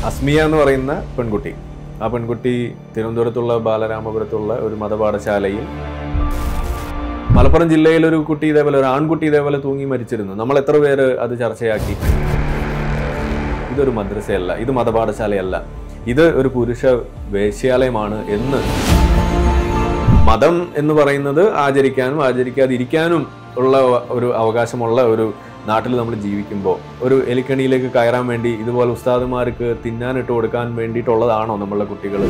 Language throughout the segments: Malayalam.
അസ്മിയ എന്ന് പറയുന്ന പെൺകുട്ടി ആ പെൺകുട്ടി തിരുവനന്തപുരത്തുള്ള ബാലരാമപുരത്തുള്ള ഒരു മതപാഠശാലയിൽ മലപ്പുറം ജില്ലയിൽ ഒരു കുട്ടി ഇതേപോലെ ഒരു ആൺകുട്ടി ഇതേപോലെ തൂങ്ങി മരിച്ചിരുന്നു നമ്മൾ എത്ര പേര് അത് ചർച്ചയാക്കി ഇതൊരു മദ്രസയല്ല ഇത് മതപാഠശാലയല്ല ഇത് ഒരു പുരുഷ വേശ്യാലയമാണ് എന്ന് മതം എന്ന് പറയുന്നത് ആചരിക്കാനും ആചരിക്കാതിരിക്കാനും ഉള്ള ഒരു അവകാശമുള്ള ഒരു നാട്ടിൽ നമ്മൾ ജീവിക്കുമ്പോൾ ഒരു എലിക്കണിയിലേക്ക് കയറാൻ വേണ്ടി ഇതുപോലെ ഉസ്താദുമാർക്ക് തിന്നാനിട്ട് കൊടുക്കാൻ വേണ്ടിയിട്ടുള്ളതാണോ നമ്മളുടെ കുട്ടികൾ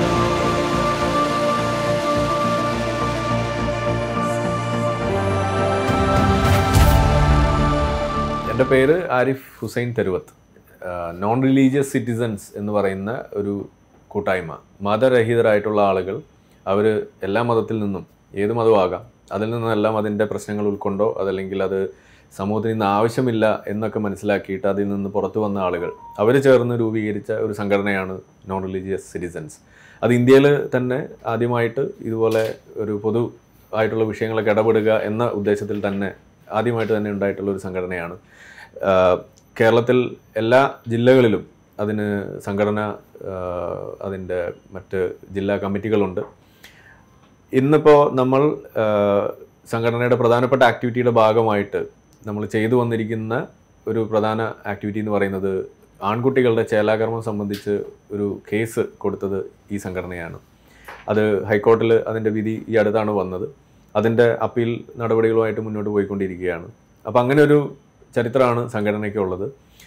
എൻ്റെ പേര് Arif Hussain Theruvath non religious citizens എന്ന് പറയുന്ന ഒരു കൂട്ടായ്മ മതരഹിതരായിട്ടുള്ള ആളുകൾ അവർ എല്ലാ മതത്തിൽ നിന്നും ഏത് മതമാകാം അതിൽ നിന്നെല്ലാം അതിൻ്റെ പ്രശ്നങ്ങൾ ഉൾക്കൊണ്ടോ അതല്ലെങ്കിൽ അത് സമൂഹത്തിന് ഇന്ന് ആവശ്യമില്ല എന്നൊക്കെ മനസ്സിലാക്കിയിട്ട് അതിൽ നിന്ന് പുറത്തു വന്ന ആളുകൾ അവർ ചേർന്ന് രൂപീകരിച്ച ഒരു സംഘടനയാണ് നോൺ റിലീജിയസ് സിറ്റിസൺസ് അത് ഇന്ത്യയിൽ തന്നെ ആദ്യമായിട്ട് ഇതുപോലെ ഒരു പൊതു ആയിട്ടുള്ള വിഷയങ്ങളൊക്കെ ഇടപെടുക എന്ന ഉദ്ദേശത്തിൽ തന്നെ ആദ്യമായിട്ട് തന്നെ ഉണ്ടായിട്ടുള്ള ഒരു സംഘടനയാണ് ആഹ് കേരളത്തിൽ എല്ലാ ജില്ലകളിലും അതിന് സംഘടന ആഹ് അതിൻ്റെ മറ്റ് ജില്ലാ കമ്മിറ്റികളുണ്ട് ഇന്നിപ്പോൾ നമ്മൾ ആഹ് സംഘടനയുടെ പ്രധാനപ്പെട്ട ആക്ടിവിറ്റിയുടെ ഭാഗമായിട്ട് നമ്മൾ ചെയ്തു വന്നിരിക്കുന്ന ഒരു പ്രധാന ആക്ടിവിറ്റി എന്ന് പറയുന്നത് ആൺകുട്ടികളുടെ ചേലാകർമ്മം സംബന്ധിച്ച് ഒരു കേസ് കൊടുത്തത് ഈ സംഘടനയാണ് അത് ഹൈക്കോർട്ടിൽ അതിൻ്റെ വിധി ഈ അടുത്താണ് വന്നത് അതിൻ്റെ അപ്പീൽ നടപടികളുമായിട്ട് മുന്നോട്ട് പോയിക്കൊണ്ടിരിക്കുകയാണ് അപ്പോൾ അങ്ങനെ ഒരു ചരിത്രമാണ് സംഘടനയ്ക്കുള്ളത്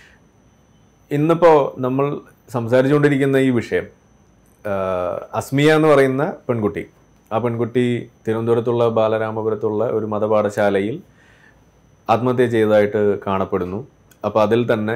ഇന്നിപ്പോൾ നമ്മൾ സംസാരിച്ചുകൊണ്ടിരിക്കുന്ന ഈ വിഷയം ആഹ് അസ്മിയ എന്ന് പറയുന്ന പെൺകുട്ടി ആ പെൺകുട്ടി തിരുവനന്തപുരത്തുള്ള ബാലരാമപുരത്തുള്ള ഒരു മതപാഠശാലയിൽ ആത്മഹത്യ ചെയ്തതായിട്ട് കാണപ്പെടുന്നു അപ്പോൾ അതിൽ തന്നെ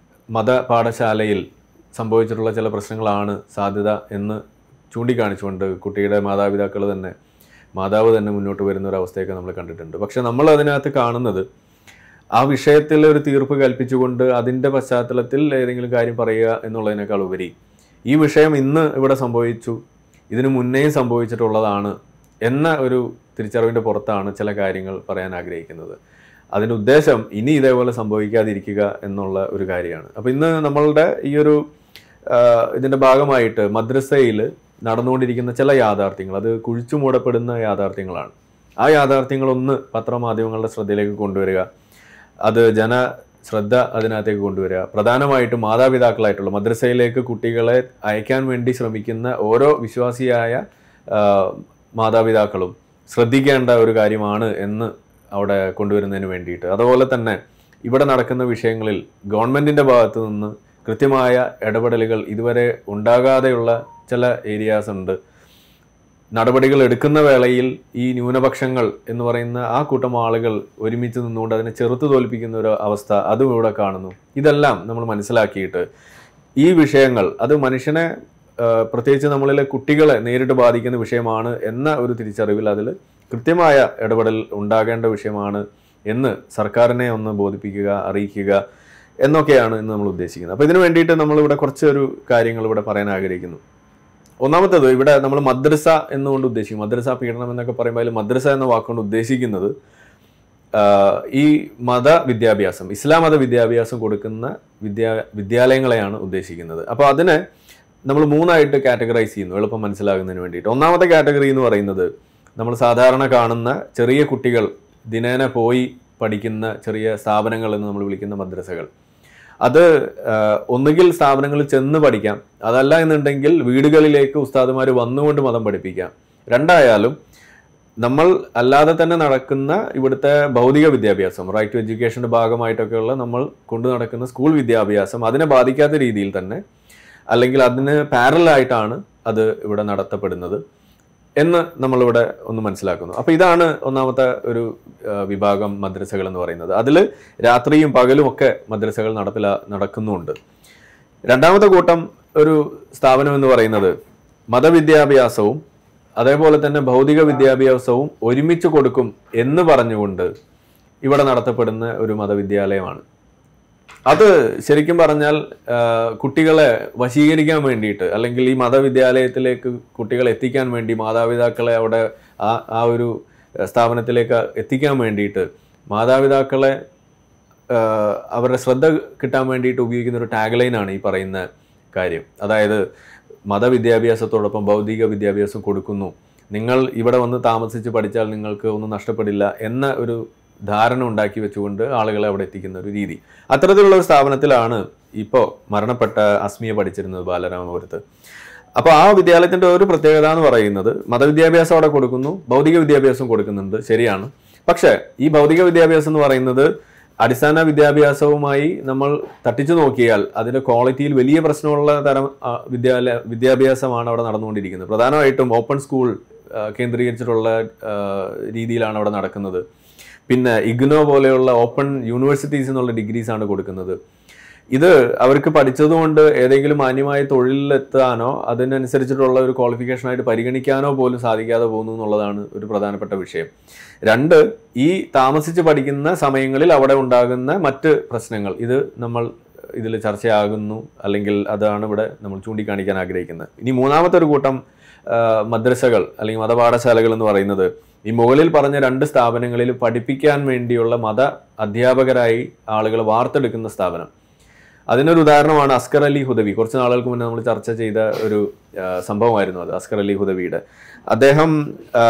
മതപാഠശാലയിൽ സംഭവിച്ചിട്ടുള്ള ചില പ്രശ്നങ്ങളാണ് സാധ്യത എന്ന് ചൂണ്ടിക്കാണിച്ചുകൊണ്ട് കുട്ടിയുടെ മാതാപിതാക്കൾ തന്നെ മാതാവ് തന്നെ മുന്നോട്ട് വരുന്ന ഒരു അവസ്ഥയൊക്കെ നമ്മൾ കണ്ടിട്ടുണ്ട് പക്ഷെ നമ്മൾ അതിനകത്ത് കാണുന്നത് ആ വിഷയത്തിൽ ഒരു തീർപ്പ് കൽപ്പിച്ചുകൊണ്ട് അതിൻ്റെ പശ്ചാത്തലത്തിൽ ഏതെങ്കിലും കാര്യം പറയുക എന്നുള്ളതിനേക്കാൾ ഉപരി ഈ വിഷയം ഇന്ന് ഇവിടെ സംഭവിച്ചു ഇതിനു മുന്നേയും സംഭവിച്ചിട്ടുള്ളതാണ് എന്ന ഒരു തിരിച്ചറിവിൻ്റെ പുറത്താണ് ചില കാര്യങ്ങൾ പറയാൻ ആഗ്രഹിക്കുന്നത് അതിൻ്റെ ഉദ്ദേശം ഇനി ഇതേപോലെ സംഭവിക്കാതിരിക്കുക എന്നുള്ള ഒരു കാര്യമാണ് അപ്പോൾ ഇന്ന് നമ്മളുടെ ഈ ഒരു ആഹ്, ഇതിൻ്റെ ഭാഗമായിട്ട് മദ്രസയിൽ നടന്നുകൊണ്ടിരിക്കുന്ന ചില യാഥാർത്ഥ്യങ്ങൾ അത് കുഴിച്ചു മൂടപ്പെടുന്ന യാഥാർത്ഥ്യങ്ങളാണ് ആ യാഥാർത്ഥ്യങ്ങളൊന്ന് പത്രമാധ്യമങ്ങളുടെ ശ്രദ്ധയിലേക്ക് കൊണ്ടുവരിക അത് ജന ശ്രദ്ധ അതിനകത്തേക്ക് കൊണ്ടുവരിക പ്രധാനമായിട്ടും മാതാപിതാക്കളായിട്ടുള്ള മദ്രസയിലേക്ക് കുട്ടികളെ അയക്കാൻ വേണ്ടി ശ്രമിക്കുന്ന ഓരോ വിശ്വാസിയായ ആ, മാതാപിതാക്കളും ശ്രദ്ധിക്കേണ്ട ഒരു കാര്യമാണ് എന്ന് അവിടെ കൊണ്ടുവരുന്നതിന് വേണ്ടിയിട്ട് അതുപോലെ തന്നെ ഇവിടെ നടക്കുന്ന വിഷയങ്ങളിൽ ഗവൺമെൻറ്റിൻ്റെ ഭാഗത്ത് നിന്ന് കൃത്യമായ ഇടപെടലുകൾ ഇതുവരെ ഉണ്ടാകാതെയുള്ള ചില ഏരിയാസ് ഉണ്ട് നടപടികൾ എടുക്കുന്ന വേളയിൽ ഈ ന്യൂനപക്ഷങ്ങൾ എന്ന് പറയുന്ന ആ കൂട്ടം ആളുകൾ ഒരുമിച്ച് നിന്നുകൊണ്ട് അതിനെ ചെറുത്തു തോൽപ്പിക്കുന്ന ഒരു അവസ്ഥ അതും ഇവിടെ കാണുന്നു ഇതെല്ലാം നമ്മൾ മനസ്സിലാക്കിയിട്ട് ഈ വിഷയങ്ങൾ അത് മനുഷ്യനെ ആ, പ്രത്യേകിച്ച് നമ്മളിലെ കുട്ടികളെ നേരിട്ട് ബാധിക്കുന്ന വിഷയമാണ് എന്ന ഒരു തിരിച്ചറിവിൽ അതിൽ കൃത്യമായ ഇടപെടൽ ഉണ്ടാകേണ്ട വിഷയമാണ് എന്ന് സർക്കാരിനെ ഒന്ന് ബോധിപ്പിക്കുക അറിയിക്കുക എന്നൊക്കെയാണ് ഇന്ന് നമ്മൾ ഉദ്ദേശിക്കുന്നത് അപ്പോൾ ഇതിനു വേണ്ടിയിട്ട് നമ്മളിവിടെ കുറച്ച് ഒരു കാര്യങ്ങൾ ഇവിടെ പറയാൻ ആഗ്രഹിക്കുന്നു ഒന്നാമത്തത് ഇവിടെ നമ്മൾ മദ്രസ എന്നുകൊണ്ട് ഉദ്ദേശിക്കും മദ്രസ പീഡനം എന്നൊക്കെ പറയുമ്പോൾ അതിൽ മദ്രസ എന്ന വാക്കുകൊണ്ട് ഉദ്ദേശിക്കുന്നത് ആഹ് ഈ മത വിദ്യാഭ്യാസം ഇസ്ലാം മത വിദ്യാഭ്യാസം കൊടുക്കുന്ന വിദ്യാ വിദ്യാലയങ്ങളെയാണ് ഉദ്ദേശിക്കുന്നത് അപ്പോൾ അതിനെ നമ്മൾ മൂന്നായിട്ട് കാറ്റഗറൈസ് ചെയ്യുന്നു എളുപ്പം മനസ്സിലാകുന്നതിന് വേണ്ടിയിട്ട് ഒന്നാമത്തെ കാറ്റഗറി എന്ന് പറയുന്നത് നമ്മൾ സാധാരണ കാണുന്ന ചെറിയ കുട്ടികൾ ദിനേന പോയി പഠിക്കുന്ന ചെറിയ സ്ഥാപനങ്ങൾ എന്ന് നമ്മൾ വിളിക്കുന്ന മദ്രസകൾ അത് ആഹ്, ഒന്നുകിൽ സ്ഥാപനങ്ങളിൽ ചെന്ന് പഠിക്കാം അതല്ല എന്നുണ്ടെങ്കിൽ വീടുകളിലേക്ക് ഉസ്താദുമാർ വന്നുകൊണ്ട് മതം പഠിപ്പിക്കാം രണ്ടായാലും നമ്മൾ അല്ലാതെ തന്നെ നടക്കുന്ന ഇവിടുത്തെ ഭൗതിക വിദ്യാഭ്യാസം റൈറ്റ് ടു എഡ്യൂക്കേഷൻ്റെ ഭാഗമായിട്ടൊക്കെയുള്ള നമ്മൾ കൊണ്ടു നടക്കുന്ന സ്കൂൾ വിദ്യാഭ്യാസം അതിനെ ബാധിക്കാത്ത രീതിയിൽ തന്നെ അല്ലെങ്കിൽ അതിന് പാരലായിട്ടാണ് അത് ഇവിടെ നടത്തപ്പെടുന്നത് എന്ന് നമ്മളിവിടെ ഒന്ന് മനസ്സിലാക്കുന്നു അപ്പോൾ ഇതാണ് ഒന്നാമത്തെ ഒരു ആ, വിഭാഗം മദ്രസകൾ എന്ന് പറയുന്നത് അതിൽ രാത്രിയും പകലും ഒക്കെ മദ്രസകൾ നടപ്പില നടക്കുന്നുണ്ട് രണ്ടാമത്തെ കൂട്ടം ഒരു സ്ഥാപനം എന്ന് പറയുന്നത് മതവിദ്യാഭ്യാസവും അതേപോലെ തന്നെ ഭൗതിക വിദ്യാഭ്യാസവും ഒരുമിച്ച് കൊടുക്കും എന്ന് പറഞ്ഞുകൊണ്ട് ഇവിടെ നടത്തപ്പെടുന്ന ഒരു മതവിദ്യാലയമാണ് അത് ശരിക്കും പറഞ്ഞാൽ ആ, കുട്ടികളെ വശീകരിക്കാൻ വേണ്ടിയിട്ട് അല്ലെങ്കിൽ ഈ മതവിദ്യാലയത്തിലേക്ക് കുട്ടികളെ എത്തിക്കാൻ വേണ്ടി മാതാപിതാക്കളെ അവിടെ ആ ആ ഒരു സ്ഥാപനത്തിലേക്ക് എത്തിക്കാൻ വേണ്ടിയിട്ട് മാതാപിതാക്കളെ ആ, അവരുടെ ശ്രദ്ധ കിട്ടാൻ വേണ്ടിയിട്ട് ഉപയോഗിക്കുന്ന ഒരു ടാഗ് ലൈനാണ് ഈ പറയുന്ന കാര്യം അതായത് മതവിദ്യാഭ്യാസത്തോടൊപ്പം ഭൗതിക വിദ്യാഭ്യാസം കൊടുക്കുന്നു നിങ്ങൾ ഇവിടെ വന്ന് താമസിച്ച് പഠിച്ചാൽ നിങ്ങൾക്ക് ഒന്നും നഷ്ടപ്പെടില്ല എന്ന ഒരു ധാരണ ഉണ്ടാക്കി വെച്ചുകൊണ്ട് ആളുകളെ അവിടെ എത്തിക്കുന്ന ഒരു രീതി അത്തരത്തിലുള്ള ഒരു സ്ഥാപനത്തിലാണ് ഇപ്പോൾ മരണപ്പെട്ട അസ്മിയ പഠിച്ചിരുന്നത് ബാലരാമപുരത്ത് അപ്പോൾ ആ വിദ്യാലയത്തിന്റെ ഒരു പ്രത്യേകത എന്ന് പറയുന്നത് മതവിദ്യാഭ്യാസം അവിടെ കൊടുക്കുന്നു ഭൗതിക വിദ്യാഭ്യാസം കൊടുക്കുന്നുണ്ട് ശരിയാണ് പക്ഷേ ഈ ഭൗതിക വിദ്യാഭ്യാസം എന്ന് പറയുന്നത് അടിസ്ഥാന വിദ്യാഭ്യാസവുമായി നമ്മൾ തട്ടിച്ചു നോക്കിയാൽ അതിന്റെ ക്വാളിറ്റിയിൽ വലിയ പ്രശ്നമുള്ള തരം ആ, വിദ്യാലയ വിദ്യാഭ്യാസമാണ് അവിടെ നടന്നുകൊണ്ടിരിക്കുന്നത് പ്രധാനമായിട്ടും ഓപ്പൺ സ്കൂൾ ആ, കേന്ദ്രീകരിച്ചിട്ടുള്ള ആ, രീതിയിലാണ് അവിടെ നടക്കുന്നത് പിന്നെ ഇഗ്നോ പോലെയുള്ള ഓപ്പൺ യൂണിവേഴ്സിറ്റീസ് എന്നുള്ള ഡിഗ്രീസ് ആണ് കൊടുക്കുന്നത് ഇത് അവർക്ക് പഠിച്ചതുകൊണ്ട് ഏതെങ്കിലും മാന്യമായ തൊഴിലിലെത്താനോ അതിനനുസരിച്ചിട്ടുള്ള ഒരു ക്വാളിഫിക്കേഷൻ ആയിട്ട് പരിഗണിക്കാനോ പോലും സാധിക്കാതെ പോകുന്നു എന്നുള്ളതാണ് ഒരു പ്രധാനപ്പെട്ട വിഷയം രണ്ട് ഈ താമസിച്ച് പഠിക്കുന്ന സമയങ്ങളിൽ അവിടെ ഉണ്ടാകുന്ന മറ്റ് പ്രശ്നങ്ങൾ ഇത് നമ്മൾ ഇതിൽ ചർച്ചയാകുന്നു അല്ലെങ്കിൽ അതാണ് ഇവിടെ നമ്മൾ ചൂണ്ടിക്കാണിക്കാൻ ആഗ്രഹിക്കുന്നത് ഇനി മൂന്നാമത്തെ ഒരു കൂട്ടം ആ, മദ്രസകൾ അല്ലെങ്കിൽ മതപാഠശാലകൾ എന്ന് പറയുന്നത് ഈ മുകളിൽ പറഞ്ഞ രണ്ട് സ്ഥാപനങ്ങളിൽ പഠിപ്പിക്കാൻ വേണ്ടിയുള്ള മത അധ്യാപകരായി ആളുകൾ വാർത്തെടുക്കുന്ന സ്ഥാപനം അതിനൊരു ഉദാഹരണമാണ് അസ്കർ അലി ഹുദവി കുറച്ച് നാളുകൾക്ക് മുന്നേ നമ്മൾ ചർച്ച ചെയ്ത ഒരു ആ, സംഭവമായിരുന്നു അത് അസ്കർ അലി ഹുദവിയുടെ അദ്ദേഹം ആ,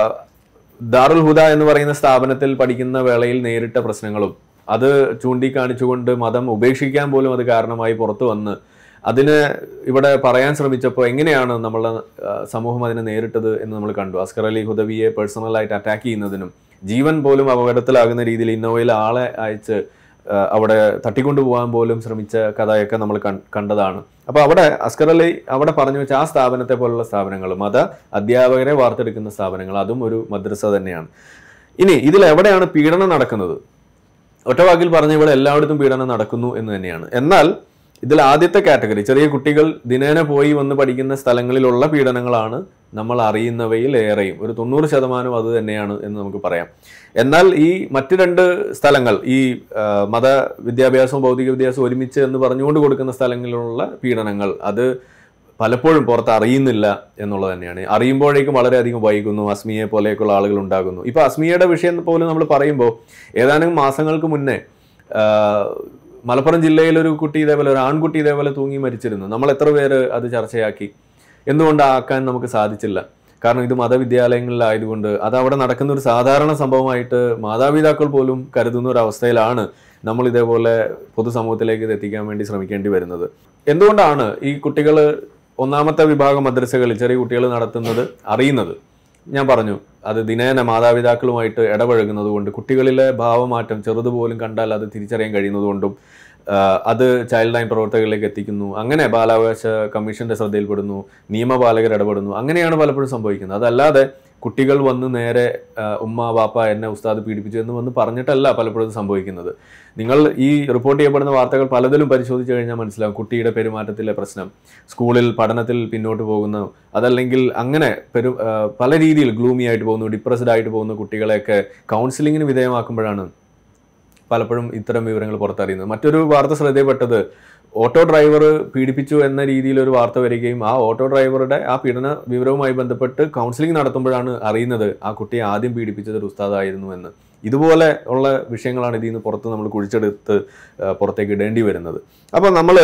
ദാറുൽ ഹുദ എന്ന് പറയുന്ന സ്ഥാപനത്തിൽ പഠിക്കുന്ന വേളയിൽ നേരിട്ട പ്രശ്നങ്ങളും അത് ചൂണ്ടിക്കാണിച്ചുകൊണ്ട് മതം ഉപേക്ഷിക്കാൻ പോലും അത് കാരണമായി പുറത്തു വന്ന് അതിന് ഇവിടെ പറയാൻ ശ്രമിച്ചപ്പോൾ എങ്ങനെയാണ് നമ്മളെ ആ, സമൂഹം അതിനെ നേരിട്ടത് എന്ന് നമ്മൾ കണ്ടു അസ്കർ അലി ഹുദവിയെ പേഴ്സണലായിട്ട് അറ്റാക്ക് ചെയ്യുന്നതിനും ജീവൻ പോലും അപകടത്തിലാകുന്ന രീതിയിൽ ഇന്നോവയിൽ ആളെ അയച്ച് ആ, അവിടെ തട്ടിക്കൊണ്ടുപോകാൻ പോലും ശ്രമിച്ച കഥയൊക്കെ നമ്മൾ കൺ- കണ്ടതാണ് അപ്പോൾ അവിടെ അസ്കർ അലി അവിടെ പറഞ്ഞു വെച്ച ആ സ്ഥാപനത്തെ പോലുള്ള സ്ഥാപനങ്ങൾ മത അധ്യാപകരെ വാർത്തെടുക്കുന്ന സ്ഥാപനങ്ങൾ അതും ഒരു മദ്രസ തന്നെയാണ് ഇനി ഇതിൽ എവിടെയാണ് പീഡനം നടക്കുന്നത് ഒറ്റവാക്കിൽ പറഞ്ഞ ഇവിടെ എല്ലായിടത്തും പീഡനം നടക്കുന്നു എന്ന് തന്നെയാണ് എന്നാൽ ഇതിൽ ആദ്യത്തെ കാറ്റഗറി ചെറിയ കുട്ടികൾ ദിനേന പോയി വന്ന് പഠിക്കുന്ന സ്ഥലങ്ങളിലുള്ള പീഡനങ്ങളാണ് നമ്മൾ അറിയുന്നവയിൽ ഏറെയും ഒരു തൊണ്ണൂറ് ശതമാനം അത് തന്നെയാണ് എന്ന് നമുക്ക് പറയാം എന്നാൽ ഈ മറ്റ് രണ്ട് സ്ഥലങ്ങൾ ഈ ആ, മത വിദ്യാഭ്യാസവും ഭൗതിക വിദ്യാഭ്യാസവും ഒരുമിച്ച് എന്ന് പറഞ്ഞുകൊണ്ട് കൊടുക്കുന്ന സ്ഥലങ്ങളിലുള്ള പീഡനങ്ങൾ അത് പലപ്പോഴും പുറത്ത് അറിയുന്നില്ല എന്നുള്ളത് തന്നെയാണ് അറിയുമ്പോഴേക്കും വളരെയധികം വൈകുന്നു അസ്മിയെ പോലെയൊക്കെയുള്ള ആളുകൾ ഉണ്ടാകുന്നു ഇപ്പൊ അസ്മിയയുടെ വിഷയം പോലും നമ്മൾ പറയുമ്പോൾ ഏതാനും മാസങ്ങൾക്ക് മുന്നേ ആ, മലപ്പുറം ജില്ലയിൽ ഒരു കുട്ടി ഇതേപോലെ ഒരു ആൺകുട്ടി ഇതേപോലെ തൂങ്ങി മരിച്ചിരുന്നു നമ്മൾ എത്ര പേര് അത് ചർച്ചയാക്കി എന്തുകൊണ്ട് ആക്കാൻ നമുക്ക് സാധിച്ചില്ല കാരണം ഇത് മതവിദ്യാലയങ്ങളിലായതുകൊണ്ട് അത് അവിടെ നടക്കുന്ന ഒരു സാധാരണ സംഭവമായിട്ട് മാതാപിതാക്കൾ പോലും കരുതുന്ന ഒരു അവസ്ഥയിലാണ് നമ്മൾ ഇതേപോലെ പൊതുസമൂഹത്തിലേക്ക് ഇത് എത്തിക്കാൻ വേണ്ടി ശ്രമിക്കേണ്ടി വരുന്നത് എന്തുകൊണ്ടാണ് ഈ കുട്ടികൾ ഒന്നാമത്തെ വിഭാഗം മദ്രസകളിൽ ചെറിയ കുട്ടികൾ നടത്തുന്നത് അറിയുന്നത് ഞാൻ പറഞ്ഞു അത് ദിനേന മാതാപിതാക്കളുമായിട്ട് ഇടപഴകുന്നത് കൊണ്ട് കുട്ടികളിലെ ഭാവമാറ്റം ചെറുതുപോലും കണ്ടാൽ അത് തിരിച്ചറിയാൻ കഴിയുന്നതുകൊണ്ടും ആ, അത് ചൈൽഡ് ലൈൻ പ്രവർത്തകരിലേക്ക് എത്തിക്കുന്നു അങ്ങനെ ബാലാവകാശ കമ്മീഷന്റെ ശ്രദ്ധയിൽപ്പെടുന്നു നിയമപാലകർ ഇടപെടുന്നു അങ്ങനെയാണ് പലപ്പോഴും സംഭവിക്കുന്നത് അതല്ലാതെ കുട്ടികൾ വന്ന് നേരെ ആ, ഉമ്മ വാപ്പ എന്നെ ഉസ്താദ് പീഡിപ്പിച്ചു എന്ന് വന്ന് പറഞ്ഞിട്ടല്ല പലപ്പോഴും ഇത് സംഭവിക്കുന്നത് നിങ്ങൾ ഈ റിപ്പോർട്ട് ചെയ്യപ്പെടുന്ന വാർത്തകൾ പലതിലും പരിശോധിച്ചു കഴിഞ്ഞാൽ മനസ്സിലാവും കുട്ടിയുടെ പെരുമാറ്റത്തിലെ പ്രശ്നം സ്കൂളിൽ പഠനത്തിൽ പിന്നോട്ട് പോകുന്ന അതല്ലെങ്കിൽ അങ്ങനെ പെരു ആ, പല രീതിയിൽ ഗ്ലൂമി ആയിട്ട് പോകുന്നു ഡിപ്രസ്ഡ് ആയിട്ട് പോകുന്ന കുട്ടികളെയൊക്കെ കൗൺസിലിങ്ങിന് വിധേയമാക്കുമ്പോഴാണ് പലപ്പോഴും ഇത്തരം വിവരങ്ങൾ പുറത്തറിയുന്നത് മറ്റൊരു വാർത്ത ശ്രദ്ധയപ്പെട്ടത് ഓട്ടോ ഡ്രൈവർ പീഡിപ്പിച്ചു എന്ന രീതിയിൽ ഒരു വാർത്ത വരികയും ആ ഓട്ടോ ഡ്രൈവറുടെ ആ പീഡന വിവരവുമായി ബന്ധപ്പെട്ട് കൗൺസിലിംഗ് നടത്തുമ്പോഴാണ് അറിയുന്നത് ആ കുട്ടിയെ ആദ്യം പീഡിപ്പിച്ചത് ഒരു ഉസ്താദായിരുന്നു എന്ന് ഇതുപോലെ ഉള്ള വിഷയങ്ങളാണ് ഇതിൽ നിന്ന് പുറത്ത് നമ്മൾ കുഴിച്ചെടുത്ത് ആ, പുറത്തേക്ക് ഇടേണ്ടി വരുന്നത് അപ്പോൾ നമ്മൾ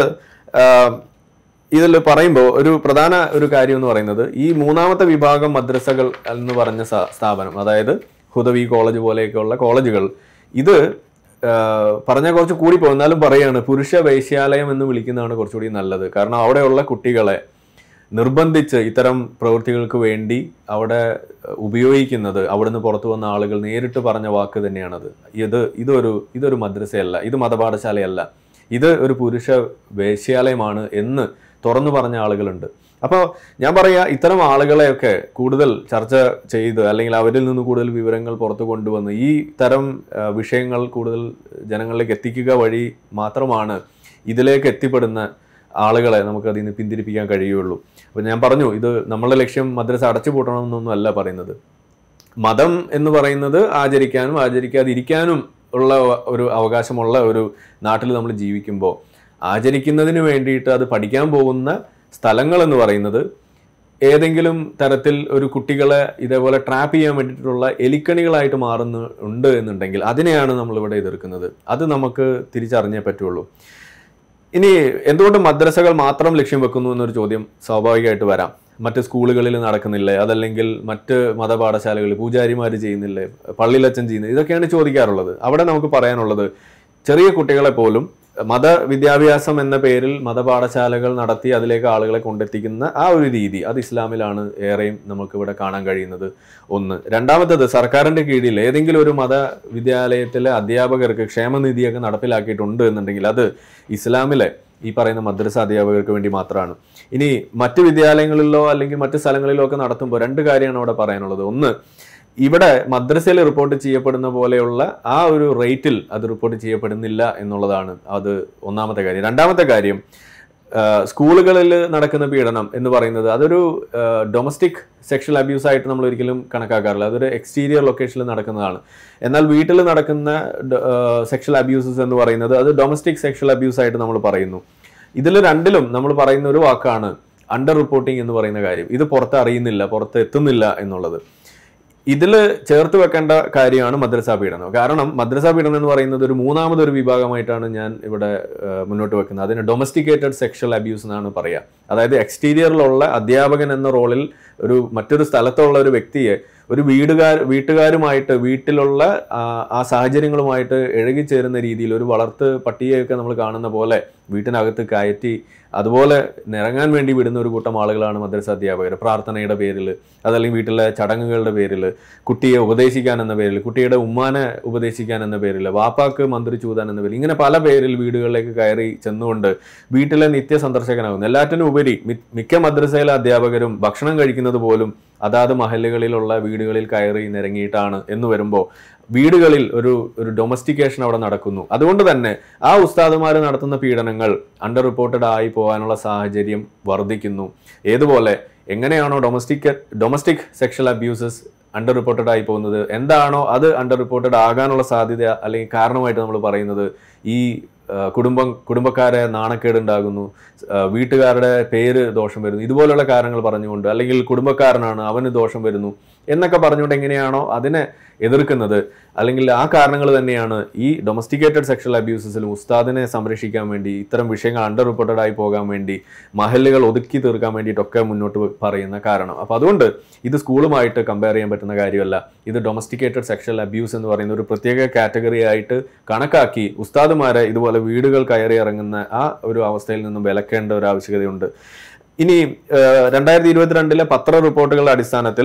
ഇതിൽ പറയുമ്പോൾ ഒരു പ്രധാന ഒരു കാര്യം എന്ന് പറയുന്നത് ഈ മൂന്നാമത്തെ വിഭാഗം മദ്രസകൾ എന്ന് പറഞ്ഞ സ്ഥാ- സ്ഥാപനം അതായത് ഹുദവി കോളേജ് പോലെയൊക്കെയുള്ള കോളേജുകൾ ഇത് പറഞ്ഞാൽ കുറച്ച് കൂടിപ്പോയി എന്നാലും പറയാണ് പുരുഷ വൈശ്യാലയം എന്ന് വിളിക്കുന്നതാണ് കുറച്ചുകൂടി നല്ലത് കാരണം അവിടെയുള്ള കുട്ടികളെ നിർബന്ധിച്ച് ഇത്തരം പ്രവൃത്തികൾക്ക് വേണ്ടി അവിടെ ഉപയോഗിക്കുന്നത് അവിടുന്ന് പുറത്തു വന്ന ആളുകൾ നേരിട്ട് പറഞ്ഞ വാക്ക് തന്നെയാണത് ഇത് ഇതൊരു ഇതൊരു മദ്രസയല്ല ഇത് മതപാഠശാലയല്ല ഇത് ഒരു പുരുഷ വേശ്യാലയമാണ് എന്ന് തുറന്നു പറഞ്ഞ ആളുകളുണ്ട് അപ്പോൾ ഞാൻ പറയാ ഇത്തരം ആളുകളെയൊക്കെ കൂടുതൽ ചർച്ച ചെയ്ത് അല്ലെങ്കിൽ അവരിൽ നിന്ന് കൂടുതൽ വിവരങ്ങൾ പുറത്തു കൊണ്ടുവന്ന് ഈ തരം ആ, വിഷയങ്ങൾ കൂടുതൽ ജനങ്ങളിലേക്ക് എത്തിക്കുക വഴി മാത്രമാണ് ഇതിലേക്ക് എത്തിപ്പെടുന്ന ആളുകളെ നമുക്ക് അതിൽ നിന്ന് പിന്തിരിപ്പിക്കാൻ കഴിയുള്ളൂ അപ്പോൾ ഞാൻ പറഞ്ഞു ഇത് നമ്മളുടെ ലക്ഷ്യം മദ്രസ അടച്ചു പൂട്ടണമെന്നൊന്നും അല്ല പറയുന്നത് മതം എന്ന് പറയുന്നത് ആചരിക്കാനും ആചരിക്കാതിരിക്കാനും ഉള്ള ഒരു അവകാശമുള്ള ഒരു നാട്ടിൽ നമ്മൾ ജീവിക്കുമ്പോൾ ആചരിക്കുന്നതിന് വേണ്ടിയിട്ട് അത് പഠിക്കാൻ പോകുന്ന സ്ഥലങ്ങൾ എന്ന് പറയുന്നത് ഏതെങ്കിലും തരത്തിൽ ഒരു കുട്ടികളെ ഇതേപോലെ ട്രാപ്പ് ചെയ്യാൻ വേണ്ടിയിട്ടുള്ള എലിക്കണികളായിട്ട് മാറുന്ന ഉണ്ട് എന്നുണ്ടെങ്കിൽ അതിനെയാണ് നമ്മളിവിടെ എതിർക്കുന്നത് അത് നമുക്ക് തിരിച്ചറിഞ്ഞേ പറ്റുള്ളൂ ഇനി എന്തുകൊണ്ട് മദ്രസകൾ മാത്രം ലക്ഷ്യം വെക്കുന്നു എന്നൊരു ചോദ്യം സ്വാഭാവികമായിട്ട് വരാം മറ്റ് സ്കൂളുകളിൽ നടക്കുന്നില്ലേ അതല്ലെങ്കിൽ മറ്റ് മതപാഠശാലകളിൽ പൂജാരിമാർ ചെയ്യുന്നില്ലേ പള്ളിയിലച്ചൻ ചെയ്യുന്നില്ല ഇതൊക്കെയാണ് ചോദിക്കാറുള്ളത് അവിടെ നമുക്ക് പറയാനുള്ളത് ചെറിയ കുട്ടികളെ പോലും മതവിദ്യാഭ്യാസം എന്ന പേരിൽ മതപാഠശാലകൾ നടത്തി അതിലേക്ക് ആളുകളെ കൊണ്ടെത്തിക്കുന്ന ആ ഒരു രീതി അത് ഇസ്ലാമിലാണ് ഏറെയും നമുക്ക് ഇവിടെ കാണാൻ കഴിയുന്നത് ഒന്ന് രണ്ടാമത്തത് സർക്കാരിന്റെ കീഴിൽ ഏതെങ്കിലും ഒരു മത വിദ്യാലയത്തിലെ അധ്യാപകർക്ക് ക്ഷേമനിധിയൊക്കെ നടപ്പിലാക്കിയിട്ടുണ്ട് എന്നുണ്ടെങ്കിൽ അത് ഇസ്ലാമിലെ ഈ പറയുന്ന മദ്രസ അധ്യാപകർക്ക് വേണ്ടി മാത്രമാണ് ഇനി മറ്റ് വിദ്യാലയങ്ങളിലോ അല്ലെങ്കിൽ മറ്റ് സ്ഥലങ്ങളിലോ ഒക്കെ നടത്തുമ്പോൾ രണ്ട് കാര്യമാണ് അവിടെ പറയാനുള്ളത് ഒന്ന് ഇവിടെ മദ്രസയിൽ റിപ്പോർട്ട് ചെയ്യപ്പെടുന്ന പോലെയുള്ള ആ ഒരു റേറ്റിൽ അത് റിപ്പോർട്ട് ചെയ്യപ്പെടുന്നില്ല എന്നുള്ളതാണ് അത് ഒന്നാമത്തെ കാര്യം രണ്ടാമത്തെ കാര്യം ആ, സ്കൂളുകളിൽ നടക്കുന്ന പീഡനം എന്ന് പറയുന്നത് അതൊരു ഡൊമസ്റ്റിക് സെക്ഷൽ അബ്യൂസ് ആയിട്ട് നമ്മൾ ഒരിക്കലും കണക്കാക്കാറില്ല അതൊരു എക്സ്റ്റീരിയർ ലൊക്കേഷനിൽ നടക്കുന്നതാണ് എന്നാൽ വീട്ടിൽ നടക്കുന്ന സെക്ഷൽ അബ്യൂസസ് എന്ന് പറയുന്നത് അത് ഡൊമസ്റ്റിക് സെക്ഷൽ അബ്യൂസ് ആയിട്ട് നമ്മൾ പറയുന്നു ഇതിൽ രണ്ടിലും നമ്മൾ പറയുന്ന ഒരു വാക്കാണ് അണ്ടർ റിപ്പോർട്ടിംഗ് എന്ന് പറയുന്ന കാര്യം ഇത് പുറത്ത് അറിയുന്നില്ല പുറത്ത് എത്തുന്നില്ല എന്നുള്ളത് ഇതിൽ ചേർത്ത് വെക്കേണ്ട കാര്യമാണ് മദ്രസാ പീഡനം കാരണം മദ്രസാ പീഡനം എന്ന് പറയുന്നത് ഒരു മൂന്നാമതൊരു വിഭാഗമായിട്ടാണ് ഞാൻ ഇവിടെ ആ, മുന്നോട്ട് വെക്കുന്നത് അതിന് ഡൊമസ്റ്റിക്കേറ്റഡ് സെക്ഷൽ അബ്യൂസ് എന്നാണ് പറയുക അതായത് എക്സ്റ്റീരിയറിലുള്ള അധ്യാപകൻ എന്ന റോളിൽ ഒരു മറ്റൊരു സ്ഥലത്തുള്ള ഒരു വ്യക്തിയെ ഒരു വീടുകാർ വീട്ടുകാരുമായിട്ട് വീട്ടിലുള്ള ആ, ആ സാഹചര്യങ്ങളുമായിട്ട് ഇഴകിച്ചേരുന്ന രീതിയിൽ ഒരു വളർത്ത് പട്ടിയെയൊക്കെ നമ്മൾ കാണുന്ന പോലെ വീട്ടിനകത്ത് കയറ്റി അതുപോലെ നിറങ്ങാൻ വേണ്ടി വിടുന്ന ഒരു കൂട്ടം ആളുകളാണ് മദ്രസ അധ്യാപകർ പ്രാർത്ഥനയുടെ പേരിൽ അതല്ലെങ്കിൽ വീട്ടിലെ ചടങ്ങുകളുടെ പേരിൽ കുട്ടിയെ ഉപദേശിക്കാൻ എന്ന പേരിൽ കുട്ടിയുടെ ഉമ്മാനെ ഉപദേശിക്കാൻ എന്ന പേരിൽ വാപ്പാക്ക് മന്ത്രി ചൂതാൻ എന്ന പേരിൽ ഇങ്ങനെ പല പേരിൽ വീടുകളിലേക്ക് കയറി ചെന്നുകൊണ്ട് വീട്ടിലെ നിത്യ സന്ദർശകനാകുന്നു എല്ലാറ്റിനും ഉപരി മി- മിക്ക മദ്രസയിലെ അധ്യാപകരും ഭക്ഷണം കഴിക്കുന്നത് പോലും അതാത് മഹല്ലുകളിലുള്ള വീടുകളിൽ കയറി നിരങ്ങിയിട്ടാണ് എന്ന് വരുമ്പോൾ വീടുകളിൽ ഒരു ഒരു ഡൊമസ്റ്റിക്കേഷൻ അവിടെ നടക്കുന്നു അതുകൊണ്ട് തന്നെ ആ ഉസ്താദുമാർ നടത്തുന്ന പീഡനങ്ങൾ അണ്ടർ റിപ്പോർട്ടഡ് ആയി പോകാനുള്ള സാഹചര്യം വർദ്ധിക്കുന്നു ഏതുപോലെ എങ്ങനെയാണോ domestic domestic sexual abuses underreported ആയി പോകുന്നത് എന്താണോ അത് അണ്ടർ റിപ്പോർട്ടഡ് ആകാനുള്ള സാധ്യത അല്ലെങ്കിൽ കാരണമായിട്ട് നമ്മൾ പറയുന്നത് ഈ ആ, കുടുംബം കുടുംബക്കാരെ നാണക്കേട് ഉണ്ടാകുന്നു ആ, വീട്ടുകാരുടെ പേര് ദോഷം വരുന്നു ഇതുപോലുള്ള കാരണങ്ങൾ പറഞ്ഞുകൊണ്ട് അല്ലെങ്കിൽ കുടുംബക്കാരനാണ് അവന് ദോഷം വരുന്നു എന്നൊക്കെ പറഞ്ഞുകൊണ്ട് എങ്ങനെയാണോ അതിനെ എതിർക്കുന്നത് അല്ലെങ്കിൽ ആ കാരണങ്ങൾ തന്നെയാണ് ഈ ഡൊമസ്റ്റിക്കേറ്റഡ് സെക്ഷൽ അബ്യൂസസിലും ഉസ്താദിനെ സംരക്ഷിക്കാൻ വേണ്ടി ഇത്തരം വിഷയങ്ങൾ അണ്ടർ റിപ്പോർട്ടഡ് ആയി പോകാൻ വേണ്ടി മഹല്ലുകൾ ഒതുക്കി തീർക്കാൻ വേണ്ടിയിട്ടൊക്കെ മുന്നോട്ട് വെ- പറയുന്ന കാരണം അപ്പോൾ അതുകൊണ്ട് ഇത് സ്കൂളുമായിട്ട് കമ്പയർ ചെയ്യാൻ പറ്റുന്ന കാര്യമല്ല ഇത് ഡൊമസ്റ്റിക്കേറ്റഡ് സെക്ഷൽ അബ്യൂസ് എന്ന് പറയുന്ന ഒരു പ്രത്യേക കാറ്റഗറി ആയിട്ട് കണക്കാക്കി ഉസ്താദുമാരെ ഇതുപോലെ വീടുകൾ കയറി ഇറങ്ങുന്ന ആ ഒരു അവസ്ഥയിൽ നിന്നും വിലക്കേണ്ട ഒരു ആവശ്യകതയുണ്ട് ഇനി രണ്ടായിരത്തി ഇരുപത്തിരണ്ടിലെ പത്ര റിപ്പോർട്ടുകളുടെ അടിസ്ഥാനത്തിൽ